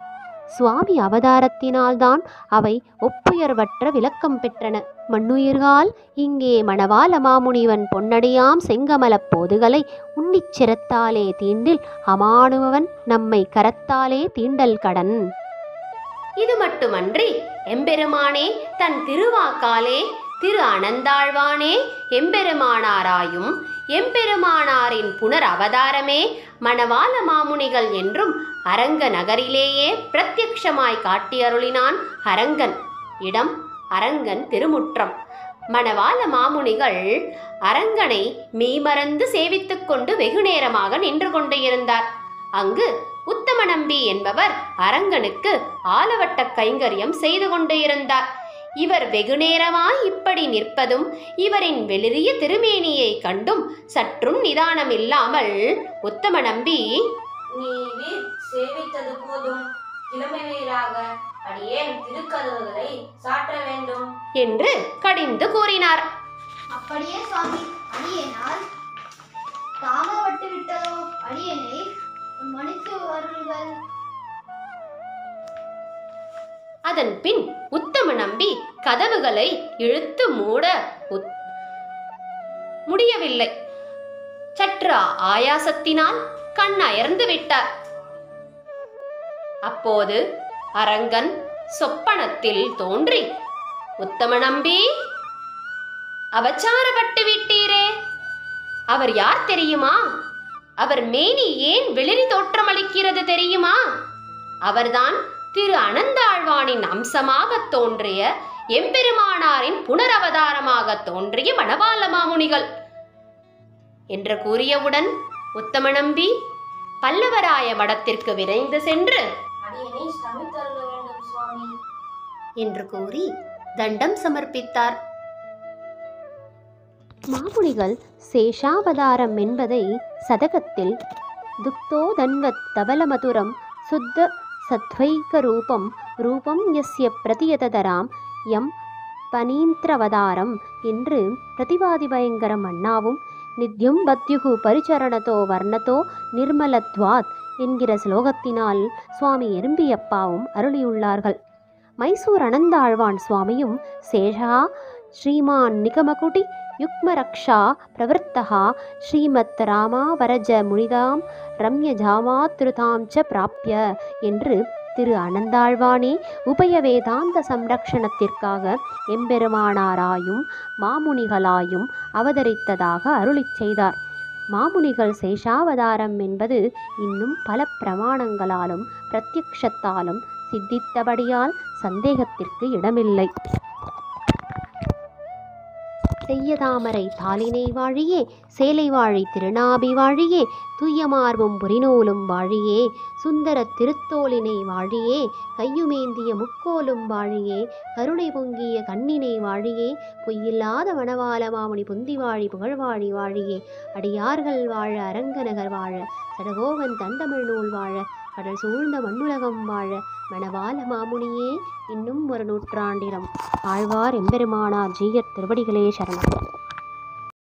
சுவாமி அவதாரத்தினால்தான் அவை ஒப்புயர்வற்ற விளக்கம் பெற்றன மண்ணுயிர்கால் இங்கே மணவாள மாமுனிவன் பொன்னடியாம் செங்கமலப் போதுகளை உன்னிச் சிரத்தாலே தீண்டில் அமானுவன் நம்மை கரத்தாலே தீண்டல் கடன் இது மட்டுமன்றி எம்பெருமானே தன் திருவாக்காலே திரு அனந்தாழ்வானே எம்பெருமானாராயும் எம்பெருமானாரின் புனர் அவதாரமே மணவாள மாமுனிகள் என்றும் அரங்க நகரிலேயே பிரத்யக்ஷமாய் காட்டியருளினான் அரங்கன் இடம் அரங்கன் திருமுற்றம் மணவாள மாமுனிகள் அரங்கனை மெய்மறந்து சேவித்துக் கொண்டு வெகு நேரமாக நின்று கொண்டு இருந்தார் அங்கு உத்தம நம்பி என்பவர் அரங்கனுக்கு ஆலவட்ட கைங்கரியம் செய்து கொண்டு இருந்தார் இவர் வெகுநேரமாய் இப்படி நிற்பதும் இவரின் வெளிரிய திருமேனியை கண்டும் சற்றும் நிதானம் இல்லாமல் உத்தம நம்பி நீ வீர் சேவித்தது போதும் கிளம்புவீராக அடியேன் திருக்கதவுகளை சாற்ற வேண்டும் என்று கடிந்து கூறினார் அப்படியே சுவாமி அடியேனால் தாமப்பட்டு விட்டதோ அடியனை மன்னித்து வருங்கள் அதன் பின் உத்தம நம்பி கதவுகளை இழுத்து மூட உத்- முடியவில்லை சற்று ஆயாசத்தினால் கண் அயர்ந்து விட்டார் அப்போது அரங்கன் சொப்பனத்தில் தோன்றி உத்தம நம்பி அபச்சாரப்பட்டு விட்டீரே அவர் யார் தெரியுமா அவர் மேனி ஏன் வெளிரி தோற்றமளிக்கிறது தெரியுமா அவர்தான் திரு அனந்தாழ்வானின் அம்சமாக தோன்றிய எம்பெருமானாரின் புனரவதாரமாக தோன்றிய மணவாள மாமுனிகள் என்று கூறியவுடன் உத்தம நம்பி பல்லவராய மடத்திற்கு விரைந்து சென்று அடியனை சமைத்தருள வேண்டும் சுவாமி என்று கூறி தண்டம் சமர்ப்பித்தார் மாமுனிகள் சேஷாவதாரம் என்பதை சதகத்தில் துக்தோதன்வத் தவலமதுரம் சுத்த சத்வைக ரூபம் ரூபம் யஸ்ய பிரதியததராம் யம் பனீந்திரவதாரம் என்று பிரதிவாதி பயங்கரம் அண்ணாவும் நித்யம் பத்யுகு பரிச்சரணத்தோ வர்ணத்தோ நிர்மலத்வாத் என்கிற ஸ்லோகத்தினால் சுவாமி எறும்பியப்பாவும் அருளியுள்ளார்கள் மைசூர் அனந்தாழ்வான் சுவாமியும் சேஷா ஸ்ரீமான் நிகமகுடி யுக்மரக்ஷா பிரவருத்தா ஸ்ரீமத் ராமாவரஜ முனிதாம் ரம்ய ஜாமாத்ருதாம் ச பிராப்ய என்று திரு அனந்தாழ்வானே உபய வேதாந்த சம்ரக்ஷணத்திற்காக எம்பெருமானாராயும் மாமுனிகளாயும் அவதரித்ததாக அருளிச் செய்தார் மாமுனிகள் சேஷாவதாரம் என்பது இன்னும் பல பிரமாணங்களாலும் பிரத்யக்ஷத்தாலும் சித்தித்தபடியால் சந்தேகத்திற்கு இடமில்லை செய்யதாமரை தாளினை வாழியே சேலை வாழி திருநாபி வாழியே துய்யமார்பும் புரிநூலும் வாழியே சுந்தர திருத்தோளினை வாழியே கையுமேந்திய முக்கோலும் வாழியே கருணை பொங்கிய கண்ணினை வாழியே பொய்யில்லாத வனவால மாமுனி புந்தி வாழி புகழ்வாழி வாழியே அடியார்கள் வாழ அரங்கநகர் வாழ சடகோவன் தண்டமிழ் நூல் வாழ கடல் சூழ்ந்த மண்ணுலகம் வாழ மணவாள மாமுனியே இன்னும் ஒரு நூற்றாண்டிரம் ஆழ்வார் எம்பெருமானார் ஜீயர் திருவடிகளே சரணம்